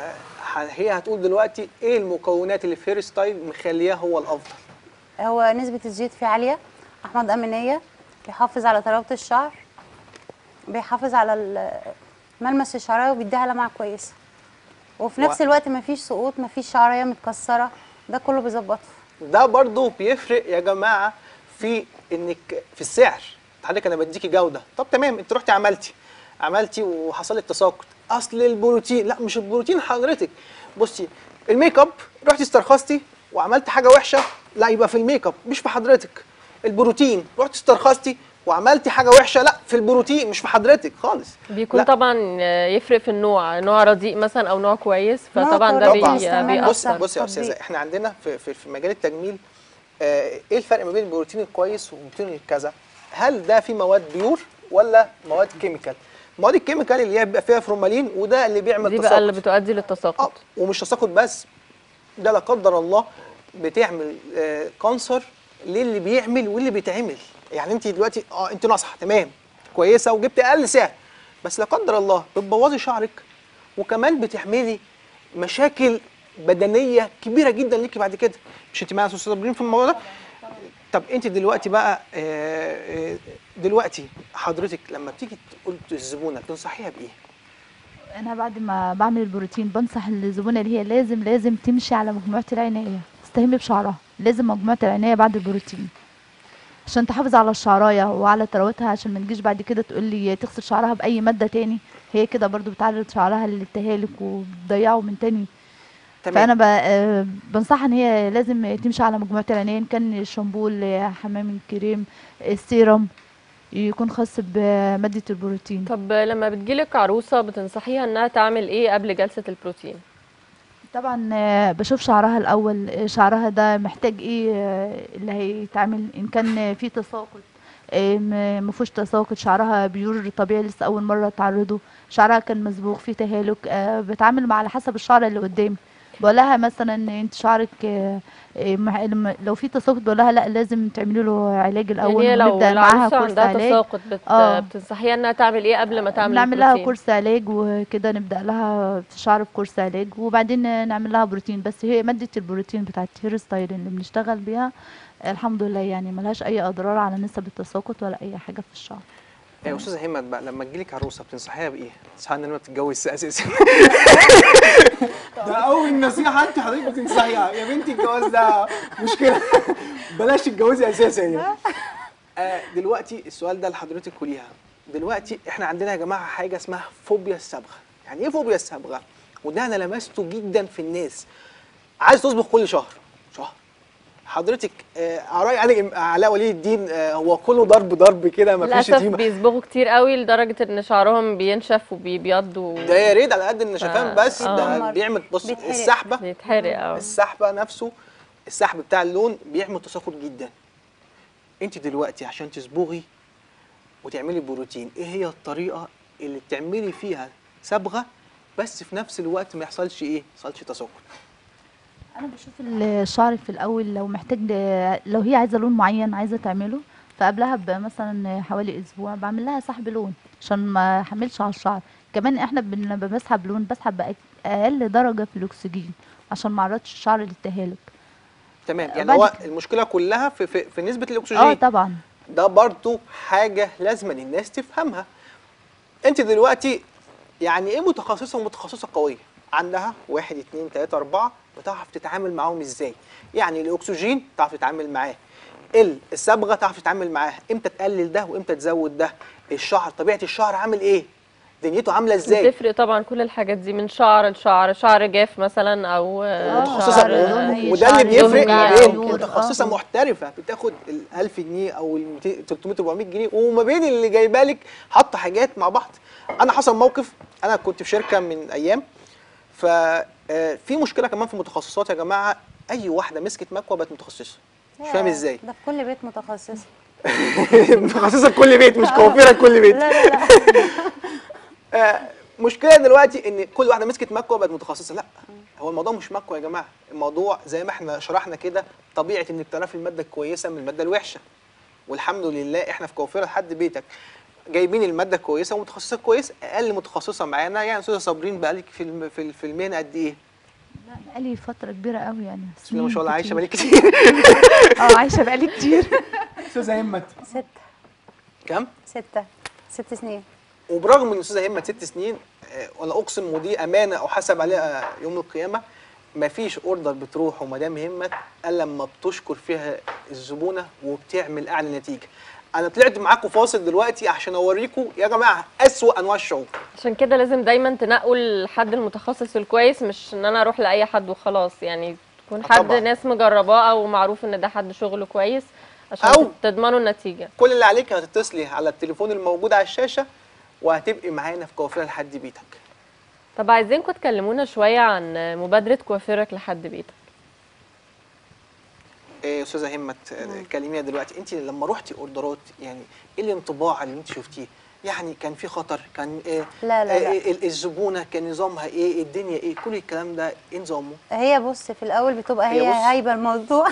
فهي هتقول دلوقتي ايه المكونات اللي في هير ستايل مخلياه هو الافضل هو نسبه الزيوت فيه عاليه احماض امينيه بيحافظ على طراوه الشعر بيحافظ على ال- ملمس الشعريه وبيديها لمعه كويسه وفي و- نفس الوقت مفيش سقوط مفيش شعريه متكسره ده كله بيظبطه ده برضو بيفرق يا جماعه في انك في السعر حضرتك انا بديكي جوده طب تمام انت رحتي عملتي عملتي وحصل لك تساقط اصل البروتين لا مش البروتين حضرتك بصي الميك اب رحتي استرخصتي وعملت حاجه وحشه لا يبقى في الميك اب مش في حضرتك البروتين رحتي استرخصتي وعملتي حاجه وحشه لا في البروتين مش في حضرتك خالص بيكون لا. طبعا يفرق في النوع نوع رديء مثلا او نوع كويس نوع فطبعا ده كويس بي الاستعمال بص بيأثر بص يا تطبيق. استاذه احنا عندنا في في, في مجال التجميل آه ايه الفرق ما بين البروتين الكويس والبروتين الكذا هل ده في مواد بيور ولا مواد كيميكال مواد الكيميكال اللي هي بيبقى فيها فورمالين وده اللي بيعمل دي بقى اللي تساقط بتؤدي اه للتساقط ومش تساقط بس ده لا قدر الله بتعمل آه كانسر للي بيعمل واللي بيتعمل يعني انت دلوقتي اه انت ناصحه تمام كويسه وجبت اقل سعر بس لا قدر الله بتبوظي شعرك وكمان بتعملي مشاكل بدنيه كبيره جدا ليكي بعد كده مش انت معايا يا استاذ صابرين في الموضوع ده طب انت دلوقتي بقى آه، آه، دلوقتي حضرتك لما بتيجي تقول للزبونه تنصحيها بايه انا بعد ما بعمل البروتين بنصح الزبونه اللي هي لازم لازم تمشي على مجموعه العنايه تستهمي بشعرها لازم مجموعه العنايه بعد البروتين عشان تحافظ على الشعرايه وعلى طراوتها عشان ما تجيش بعد كده تقول لي تغسل شعرها باي ماده تاني هي كده برضو بتعرض شعرها للتهالك وبتضيعه من تاني فانا ب- آه، بنصحها ان هي لازم تمشي على مجموعه العنايه إن كان الشامبو الحمام الكريم السيرم يكون خاص بماده البروتين طب لما بتجيلك عروسه بتنصحيها انها تعمل ايه قبل جلسه البروتين طبعا آه، بشوف شعرها الاول آه، شعرها ده محتاج ايه آه، اللي هيتعمل ان كان آه، في تساقط آه، م- مفيهوش تساقط شعرها بيور طبيعي لسه اول مره تعرضه شعرها كان مسبوغ في تهالك آه، بتعامل مع على حسب الشعر اللي قدامي بقول لها مثلا انت شعرك آه، آه، مع- لما- لو في تساقط بقول لها لا لازم تعملي له علاج الاول يعني هي لو ونبدا معاها العروسه كورس عندها علاج تساقط بت... آه. بتنصحيها انها تعمل ايه قبل ما تعمل نعمل لها البروتين؟ كورس علاج وكده نبدأ لها في شعر في كورس علاج وبعدين نعمل لها بروتين بس هي مادة البروتين بتاعت هير ستايل اللي بنشتغل بيها الحمد لله يعني ملهاش أي أضرار على نسب التساقط ولا أي حاجة في الشعر يا استاذه همت بقى لما تجيلك عروسه بتنصحيها بايه؟ تنصحيها ان ما تتجوز اساسا ده اول نصيحه انت حضرتك بتنصحيها يا بنتي الجواز ده مشكله بلاش تتجوزي اساسا يعني آه دلوقتي السؤال ده لحضرتك كليها دلوقتي احنا عندنا يا جماعه حاجه اسمها فوبيا الصبغه يعني ايه فوبيا الصبغه وده انا لمسته جدا في الناس عايز تصبغ كل شهر شهر حضرتك آه على راي علي علاء ولي الدين آه هو كله ضرب ضرب كده ما فيش للاسف شتيمه بيصبغوا كتير قوي لدرجه ان شعرهم بينشف وبيبيض و... ده يا ريت على قد النشفان ف- بس آه. ده بيعمل بص بيتحرق. السحبه بيتحرق اه السحبه نفسه السحب بتاع اللون بيعمل تساقط جدا انت دلوقتي عشان تصبغي وتعملي بروتين ايه هي الطريقه اللي تعملي فيها صبغه بس في نفس الوقت ما يحصلش ايه ما يحصلش تساقط أنا بشوف الشعر في الأول لو محتاج ل- لو هي عايزة لون معين عايزة تعمله فقبلها بمثلا حوالي أسبوع بعمل لها سحب لون عشان ما احملش على الشعر كمان احنا بن- لما بسحب لون بسحب بأقل درجة في الأكسجين عشان ما اعرضش الشعر للتهالك تمام يعني بعد هو كده- المشكله كلها في في, في نسبه اه الاكسجين طبعا ده برضو حاجة لازم الناس تفهمها انت دلوقتي يعني ايه متخصصة ومتخصصة قوية عندها واحد اتنين تلاتة اربعة بتعرف تتعامل معاهم ازاي يعني الاكسجين تعرف تتعامل معاه ال- الصبغة تعرف تتعامل معاه امتى تقلل ده وامتى تزود ده الشعر طبيعة الشعر عامل ايه دنيته عاملة ازاي بتفرق طبعا كل الحاجات دي من شعر لشعر شعر جاف مثلا او آه، متخصصة شعر لون وده اللي شعر بيفرق لون ما يعني بين وكده. متخصصة آه. محترفة بتاخد ال 1000 جنيه او ال 200 300 400 جنيه وما بين اللي جايبه لك حاطه حاجات مع بعض انا حصل موقف انا كنت في شركة من ايام ف آه، في مشكلة كمان في المتخصصات يا جماعة اي واحدة مسكت مكوى بقت متخصصة مش فاهم يا، ازاي ده في كل بيت متخصصه متخصصة في كل بيت مش كوافيرة في كل بيت لا لا لا آه، مشكله دلوقتي ان كل واحده مسكت مكوى بقت متخصصه لا هو الموضوع مش مكوى يا جماعه الموضوع زي ما احنا شرحنا كده طبيعه انك تعرفي الماده الكويسه من الماده الوحشه والحمد لله احنا في كوافيره لحد بيتك جايبين الماده كويسه ومتخصصه كويس اقل متخصصه معانا يعني استاذه صابرين بقالك في الم- في ال- في المهنه قد ايه؟ لا بقالي فترة كبيرة قوي يعني بسم الله ما شاء الله عايشه كتير. بقالك كتير اه عايشة بقالي كتير استاذه همت ستة كام؟ ستة ست سنين وبرغم ان الاستاذه همت ست سنين آه، وانا اقسم ودي امانه احاسب عليها يوم القيامه مفيش اوردر بتروح ومدام همت الا لما بتشكر فيها الزبونه وبتعمل اعلى نتيجه انا طلعت معاكم فاصل دلوقتي عشان اوريكم يا جماعه اسوأ انواع الشعور عشان كده لازم دايما تنقوا الحد المتخصص الكويس مش ان انا اروح لاي حد وخلاص يعني تكون آه حد طبعاً. ناس مجرباه او معروف ان ده حد شغله كويس عشان أو- تضمنوا النتيجه كل اللي عليك هتتصلي على التليفون الموجود على الشاشه وهتبقي معانا في كوافيره لحد بيتك طب عايزينكم تكلمونا شويه عن مبادره كوافيرك لحد بيتك إيه استاذه همت آه، كلمينا دلوقتي انت لما رحتي اوردرات يعني ايه الانطباع اللي انت شفتيه يعني كان في خطر كان إيه لا، لا، لا. إيه ال- الزبونه كان نظامها ايه الدنيا ايه كل الكلام ده ايه نظامه هي بص في الاول بتبقى هي هي, بص. هايبه الموضوع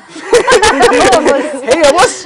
هي بص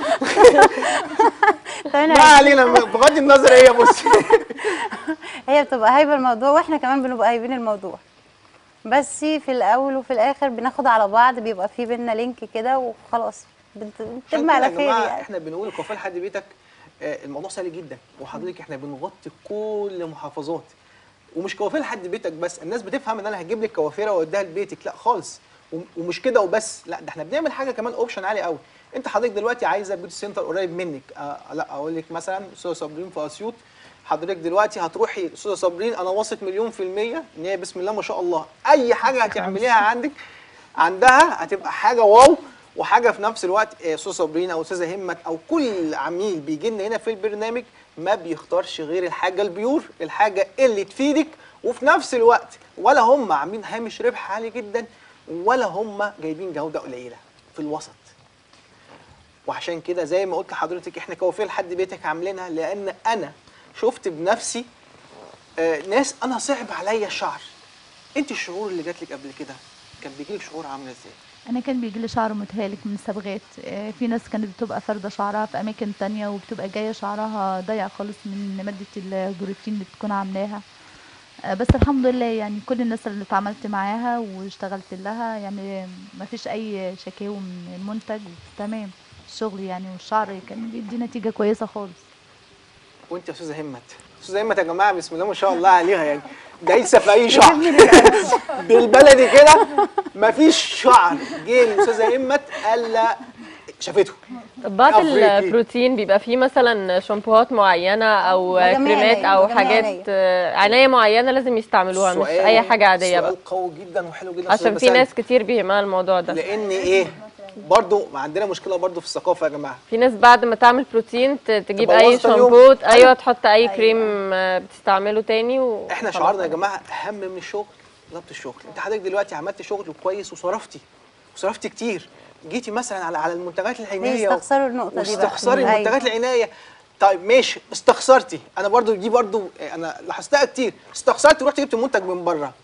فأنا ما علينا بغض النظر هي بص هي بتبقى هايبه الموضوع واحنا كمان بنبقى هايبين الموضوع بس في الاول وفي الاخر بناخد على بعض بيبقى في بينا لينك كده وخلاص بنت- عشان بنتم كده على يا خير جماعه يعني احنا بنقول الكوافير لحد بيتك آه، الموضوع سهل جدا وحضرتك احنا بنغطي كل محافظات ومش كوافير لحد بيتك بس الناس بتفهم ان انا هجيب لك كوافيره واوديها لبيتك لا خالص وم- ومش كده وبس لا ده احنا بنعمل حاجه كمان اوبشن عالي قوي انت حضرتك دلوقتي عايزه بيوتي سنتر قريب منك آه لا اقول لك مثلا استاذه صابرين في اسيوط حضرتك دلوقتي هتروحي استاذه صابرين انا واثق مليون في الميه ان هي بسم الله ما شاء الله اي حاجه هتعمليها عندك عندها هتبقى حاجه واو وحاجه في نفس الوقت آه، استاذه صابرين او استاذه همت او كل عميل بيجي لنا هنا في البرنامج ما بيختارش غير الحاجه البيور الحاجه اللي تفيدك وفي نفس الوقت ولا هم عاملين هامش ربح عالي جدا ولا هم جايبين جوده قليله في الوسط وعشان كده زي ما قلت لحضرتك احنا كوافير لحد بيتك عاملينها لان انا شفت بنفسي آه ناس انا صعب عليا الشعر انت الشعور اللي جات لك قبل كده كان بيجي لك شعور عامله ازاي انا كان بيجي لي شعر متهالك من الصبغات آه، في ناس كانت بتبقى فارده شعرها في اماكن تانية وبتبقى جايه شعرها ضيع خالص من ماده البروتين اللي بتكون عاملاها آه، بس الحمد لله يعني كل الناس اللي اتعاملت معاها واشتغلت لها يعني ما فيش اي شكاوى من المنتج تمام الشغل يعني والشعر كان بيدي نتيجه كويسه خالص وانت يا استاذه همت استاذه همت يا جماعه بسم الله ما شاء الله عليها يعني دايسه في اي شعر بالبلدي كده مفيش شعر جه الاستاذه همت الا شافته طب بعد أفريقي. البروتين بيبقى فيه مثلا شامبوهات معينة او مجاميع كريمات عناية، او مجاميع حاجات عناية. آه، عناية معينة لازم يستعملوها مش سؤال- اي حاجة عادية بقى سؤال قوي جدا وحلو جدا أستاذة عشان في بسام. ناس كتير بيهمها الموضوع ده لان ايه برضو عندنا مشكله برضو في الثقافه يا جماعه في ناس بعد ما تعمل بروتين ت- تجيب تبوظ اي تاني يوم. شامبو ايوه تحط اي كريم آه، بتستعمله تاني و احنا خلاص. شعارنا يا جماعه اهم من الشغل ضبط الشغل انت حضرتك دلوقتي عملت شغل كويس وصرفتي وصرفتي كتير جيتي مثلا على على المنتجات العنايه بيستخسروا النقطة دي بقى. واستخسري أيوة. منتجات العنايه طيب ماشي استخسرتي انا برضو دي برضو انا لاحظتها كتير استخسرتي رحت جبت منتج من بره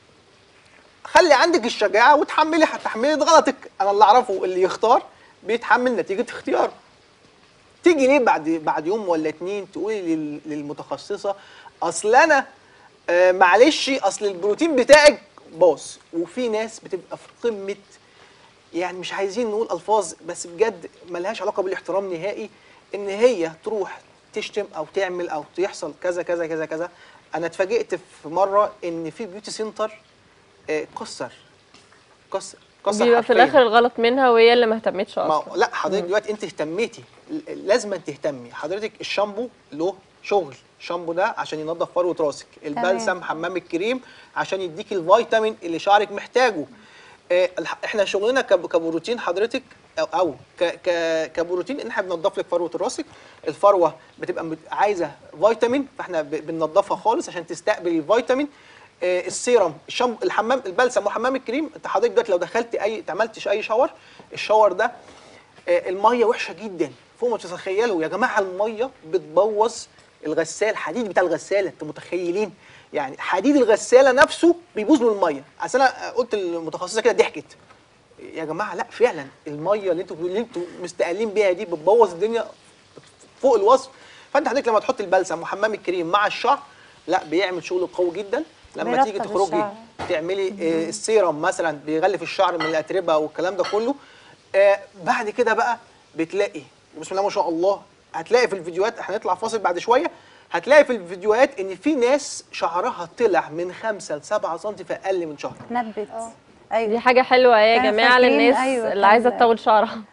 خلي عندك الشجاعه وتحملي هتحملي ده غلطك انا اللي اعرفه اللي يختار بيتحمل نتيجه اختياره تيجي ليه بعد بعد يوم ولا اتنين تقولي لل- للمتخصصه اصل انا آه معلش اصل البروتين بتاعك باظ وفي ناس بتبقى في قمه يعني مش عايزين نقول الفاظ بس بجد ملهاش علاقه بالاحترام نهائي ان هي تروح تشتم او تعمل او يحصل كذا كذا كذا كذا انا اتفاجئت في مره ان في بيوتي سنتر آه، كسر كسر كسر بيبقى في حرفياً. الاخر الغلط منها وهي اللي ما اهتمتش ما اصلا لا حضرتك دلوقتي انت اهتميتي ل- لازم تهتمي حضرتك الشامبو له شغل الشامبو ده عشان ينظف فروه راسك البلسم حمام الكريم عشان يديك الفيتامين اللي شعرك محتاجه آه، الح- احنا شغلنا كب- كبروتين حضرتك او, أو ك ك كبروتين ان احنا بننضف لك فروه راسك الفروه بتبقى مت- عايزه فيتامين فاحنا ب- بننضفها خالص عشان تستقبل الفيتامين آه، السيرم الشامبو الحمام البلسم وحمام الكريم انت حضرتك دلوقتي لو دخلت اي عملتش اي شاور الشاور ده آه، الميه وحشه جدا فوق ما تتخيلوا يا جماعه الميه بتبوظ الغسال الحديد بتاع الغساله انتوا متخيلين يعني حديد الغساله نفسه بيبوظ من الميه اصل انا قلت للمتخصصه كده ضحكت يا جماعه لا فعلا الميه اللي انتوا اللي انتوا مستقلين بيها دي بتبوظ الدنيا فوق الوصف فانت حضرتك لما تحط البلسم وحمام الكريم مع الشعر لا بيعمل شغل قوي جدا لما تيجي بيرطب تخرجي الشعر. تعملي آه، السيرم مثلا بيغلف الشعر من الاتربه والكلام ده كله آه، بعد كده بقى بتلاقي بسم الله ما شاء الله هتلاقي في الفيديوهات هنطلع فاصل بعد شويه هتلاقي في الفيديوهات ان في ناس شعرها طلع من 5 ل 7 سم في اقل من شهر نبت دي ايوه حاجة حلوة يا كانوا جماعة فاكرين- للناس أيوة، اللي عايزة كان- تطول شعرها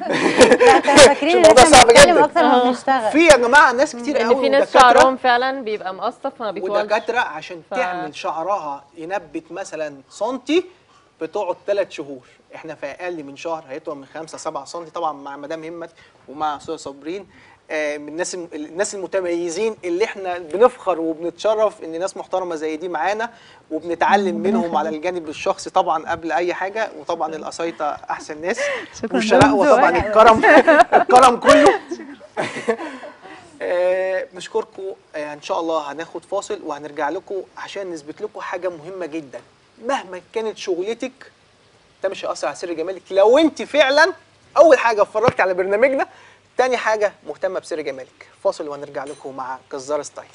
لا كانوا فاكرين ان الموضوع احنا صعب بنتكلم جدا. اكتر ما بنشتغل في يا جماعه ناس كتير قوي ان في ناس ودكاترة- شعرهم فعلا بيبقى مقصف فما بيطولش ودكاتره عشان ف- تعمل شعرها ينبت مثلا سنتي بتقعد ثلاث شهور احنا في اقل من شهر هيطول من 5 7 سم طبعا مع مدام همت ومع استاذ صابرين آه، من الناس الم- الناس المتميزين اللي احنا بنفخر وبنتشرف ان ناس محترمه زي دي معانا وبنتعلم منهم على الجانب الشخصي طبعا قبل اي حاجه وطبعا القصايطه احسن ناس والشقاوه طبعا الكرم الكرم كله آه، نشكركم آه، ان شاء الله هناخد فاصل وهنرجع لكم عشان نثبت لكم حاجه مهمه جدا مهما كانت شغلتك ده مش هيأثر على سر جمالك لو انت فعلا اول حاجه اتفرجت على برنامجنا تاني حاجه مهتمه بسر جمالك فاصل وهنرجع لكم مع جزار ستايل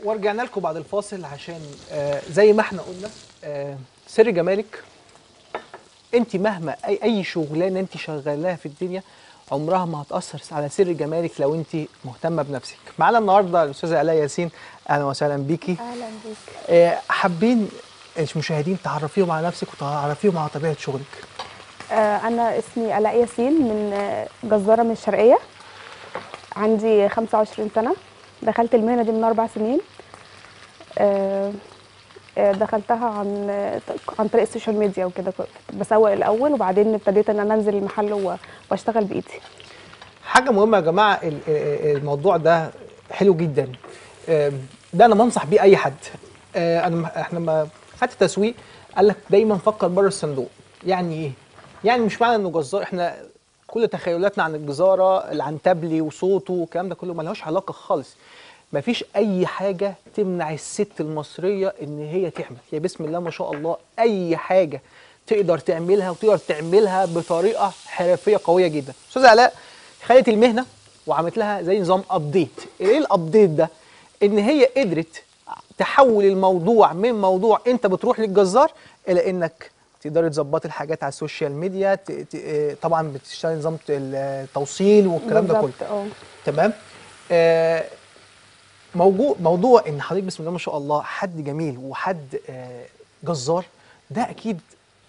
ورجعنا لكم بعد الفاصل عشان آه زي ما احنا قلنا آه سر جمالك انت مهما اي اي شغلانه انت شغالاها في الدنيا عمرها ما هتاثر على سر جمالك لو انت مهتمه بنفسك معانا النهارده الاستاذه الاء ياسين اهلا وسهلا بيكي اهلا بيك آه حابين المشاهدين تعرفيهم على نفسك وتعرفيهم على طبيعه شغلك آه انا اسمي الاء ياسين من آه، جزاره من الشرقيه عندي 25 سنه دخلت المهنه دي من اربع سنين آه، آه، دخلتها عن آه، عن طريق السوشيال ميديا وكده كنت بسوق الاول وبعدين ابتديت ان انا انزل المحل و- واشتغل بايدي حاجه مهمه يا جماعه ال- ال- الموضوع ده حلو جدا آم، ده انا بنصح بيه اي حد آه، انا م- احنا لما خدت تسويق قال لك دايما فكر بره الصندوق يعني ايه يعني مش معنى انه جزار احنا كل تخيلاتنا عن الجزاره العنتبلي وصوته والكلام ده كله ملهاش علاقه خالص مفيش اي حاجه تمنع الست المصريه ان هي تعمل هي بسم الله ما شاء الله اي حاجه تقدر تعملها وتقدر تعملها بطريقه حرفيه قويه جدا استاذه علاء خدت المهنه وعملت لها زي نظام ابديت ايه الابديت ده ان هي قدرت تحول الموضوع من موضوع انت بتروح للجزار الى انك تقدري تظبطي الحاجات على السوشيال ميديا ت... ت... آه، طبعا بتشتغلي نظام التوصيل والكلام ده كله بالظبط، اه تمام آه موضوع موضوع ان حضرتك بسم الله ما شاء الله حد جميل وحد آه جزار ده اكيد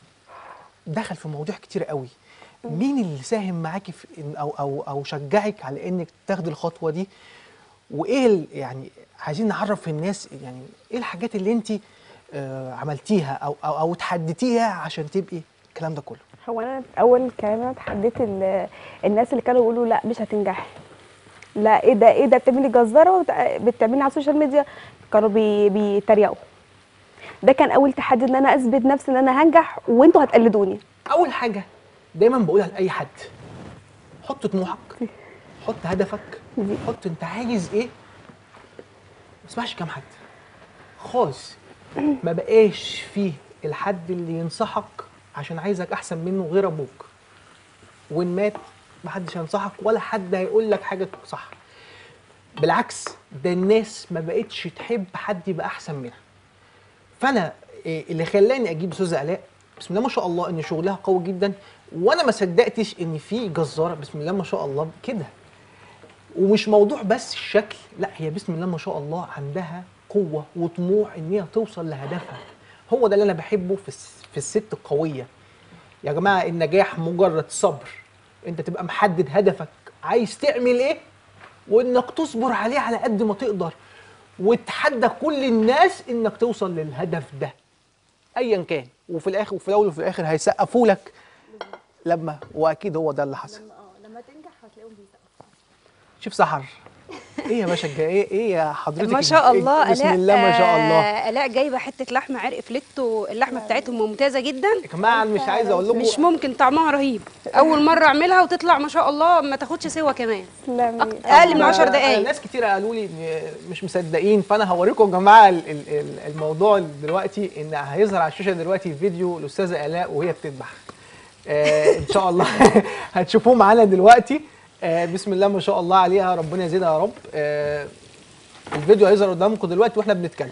دخل في مواضيع كتير قوي مين اللي ساهم معاكي في إن او او او شجعك على انك تاخدي الخطوه دي وايه ال- يعني عايزين نعرف الناس يعني ايه الحاجات اللي انت آه عملتيها او او او تحديتيها عشان تبقي الكلام ده كله هو انا اول كلام انا اتحديت ال- الناس اللي كانوا يقولوا لا مش هتنجحي لا ايه ده ايه ده بتعملي جزاره وبت- بتعملي على السوشيال ميديا كانوا بي بيتريقوا ده كان اول تحدي ان انا اثبت نفسي ان انا هنجح وانتوا هتقلدوني اول حاجه دايما بقولها لاي حد حط طموحك حط هدفك حط انت عايز ايه ما تسمعش كلام حد خالص ما بقاش فيه الحد اللي ينصحك عشان عايزك احسن منه غير ابوك وان مات محدش هينصحك ولا حد هيقول لك حاجه صح بالعكس ده الناس ما بقتش تحب حد يبقى احسن منها فانا إيه اللي خلاني اجيب استاذه الاء بسم الله ما شاء الله ان شغلها قوي جدا وانا ما صدقتش ان في جزاره بسم الله ما شاء الله كده ومش موضوع بس الشكل لا هي بسم الله ما شاء الله عندها قوه وطموح ان هي توصل لهدفها هو ده اللي انا بحبه في الس- في الست القويه يا جماعه النجاح مجرد صبر انت تبقى محدد هدفك عايز تعمل ايه وانك تصبر عليه على قد ما تقدر وتحدى كل الناس انك توصل للهدف ده ايا كان وفي الاخر وفي الاول وفي الاخر هيسقفوا لك لما واكيد هو ده اللي حصل لما تنجح هتلاقيهم بيسقفوا شوف سحر ايه يا باشا الجاي- ايه ايه يا حضرتك ما شاء إيه؟ الله بسم الله ما شاء الله آه، الاء جايبه حته لحمه عرق فليتو اللحمه بتاعتهم ممتازه جدا يا جماعه أنا مش عايز اقول لكم مش ممكن طعمها رهيب اول مره اعملها وتطلع ما شاء الله ما تاخدش سوا كمان تسلمي اقل من أنا- 10 أنا دقائق ناس كتير قالوا لي إن مش مصدقين فانا هوريكم يا جماعه ال- ال- ال- الموضوع دلوقتي ان هيظهر على الشاشه دلوقتي فيديو الاستاذه الاء وهي بتذبح آه ان شاء الله هتشوفوه معانا دلوقتي آه بسم الله ما شاء الله عليها ربنا يزيدها يا رب آه الفيديو هيظهر قدامكم دلوقتي واحنا بنتكلم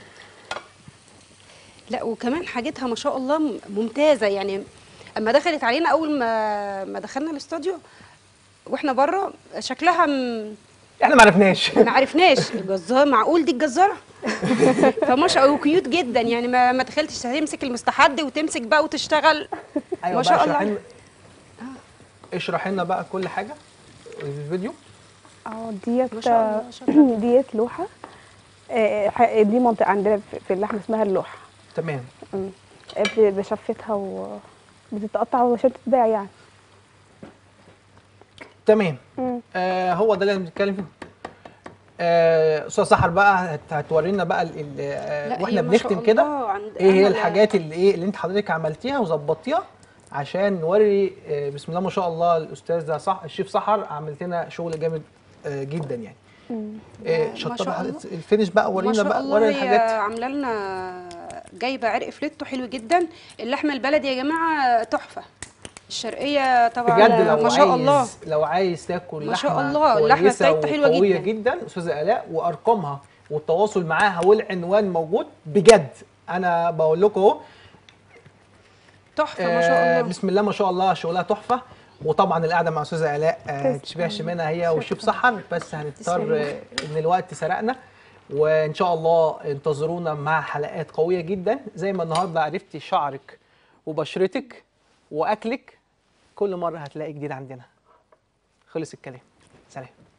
لا وكمان حاجتها ما شاء الله م- ممتازه يعني اما دخلت علينا اول ما ما دخلنا الاستوديو واحنا بره شكلها م... احنا ما عرفناش ما عرفناش الجزار معقول دي الجزاره فما شاء الله كيوت جدا يعني ما ما تخيلتش هتمسك المستحد وتمسك بقى وتشتغل ايوه ما بقى شاء اشرح الله لنا اشرح لنا بقى كل حاجه في الفيديو اه ديت ما شاء الله، ما شاء الله. ديت لوحه آه، ح- دي منطقه عندنا في- في اللحمه اسمها اللوحه تمام مم. ب- بشفتها وبتتقطع عشان تتباع يعني تمام مم. آه هو ده اللي بنتكلم فيه آه، استاذ سحر بقى هت- هتورينا بقى ال- ال- آه، لا، واحنا هي ما شاء بنختم كده الله عند- ايه هي أنا لا- الحاجات اللي ايه اللي انت حضرتك عملتيها وظبطتيها عشان نوري آه، بسم الله ما شاء الله الاستاذ ده صح الشيف سحر عملت لنا شغل جامد آه، جدا يعني آه، ما شطبي شاء حضرتك الفينش بقى ما ورينا شاء بقى الله وري هي الحاجات عامله لنا جايبه عرق فليتو حلو جدا اللحمه البلدي يا جماعه تحفه الشرقيه طبعا بجد لو ما شاء عايز الله لو عايز تاكل ما شاء لحمه الله، اللحمة كويسة بتاعتها حلوة وقوية جدا. جدا استاذه الاء وارقامها والتواصل معاها والعنوان موجود بجد انا بقول لكم اهو تحفه ما شاء آه، الله بسم الله ما شاء الله شغلها تحفه وطبعا القعده مع استاذه الاء آه، تشبيهش منها هي والشيف سحر بس هنضطر آه، ان الوقت سرقنا وان شاء الله انتظرونا مع حلقات قويه جدا زي ما النهارده عرفتي شعرك وبشرتك واكلك كل مره هتلاقي جديد عندنا خلص الكلام سلام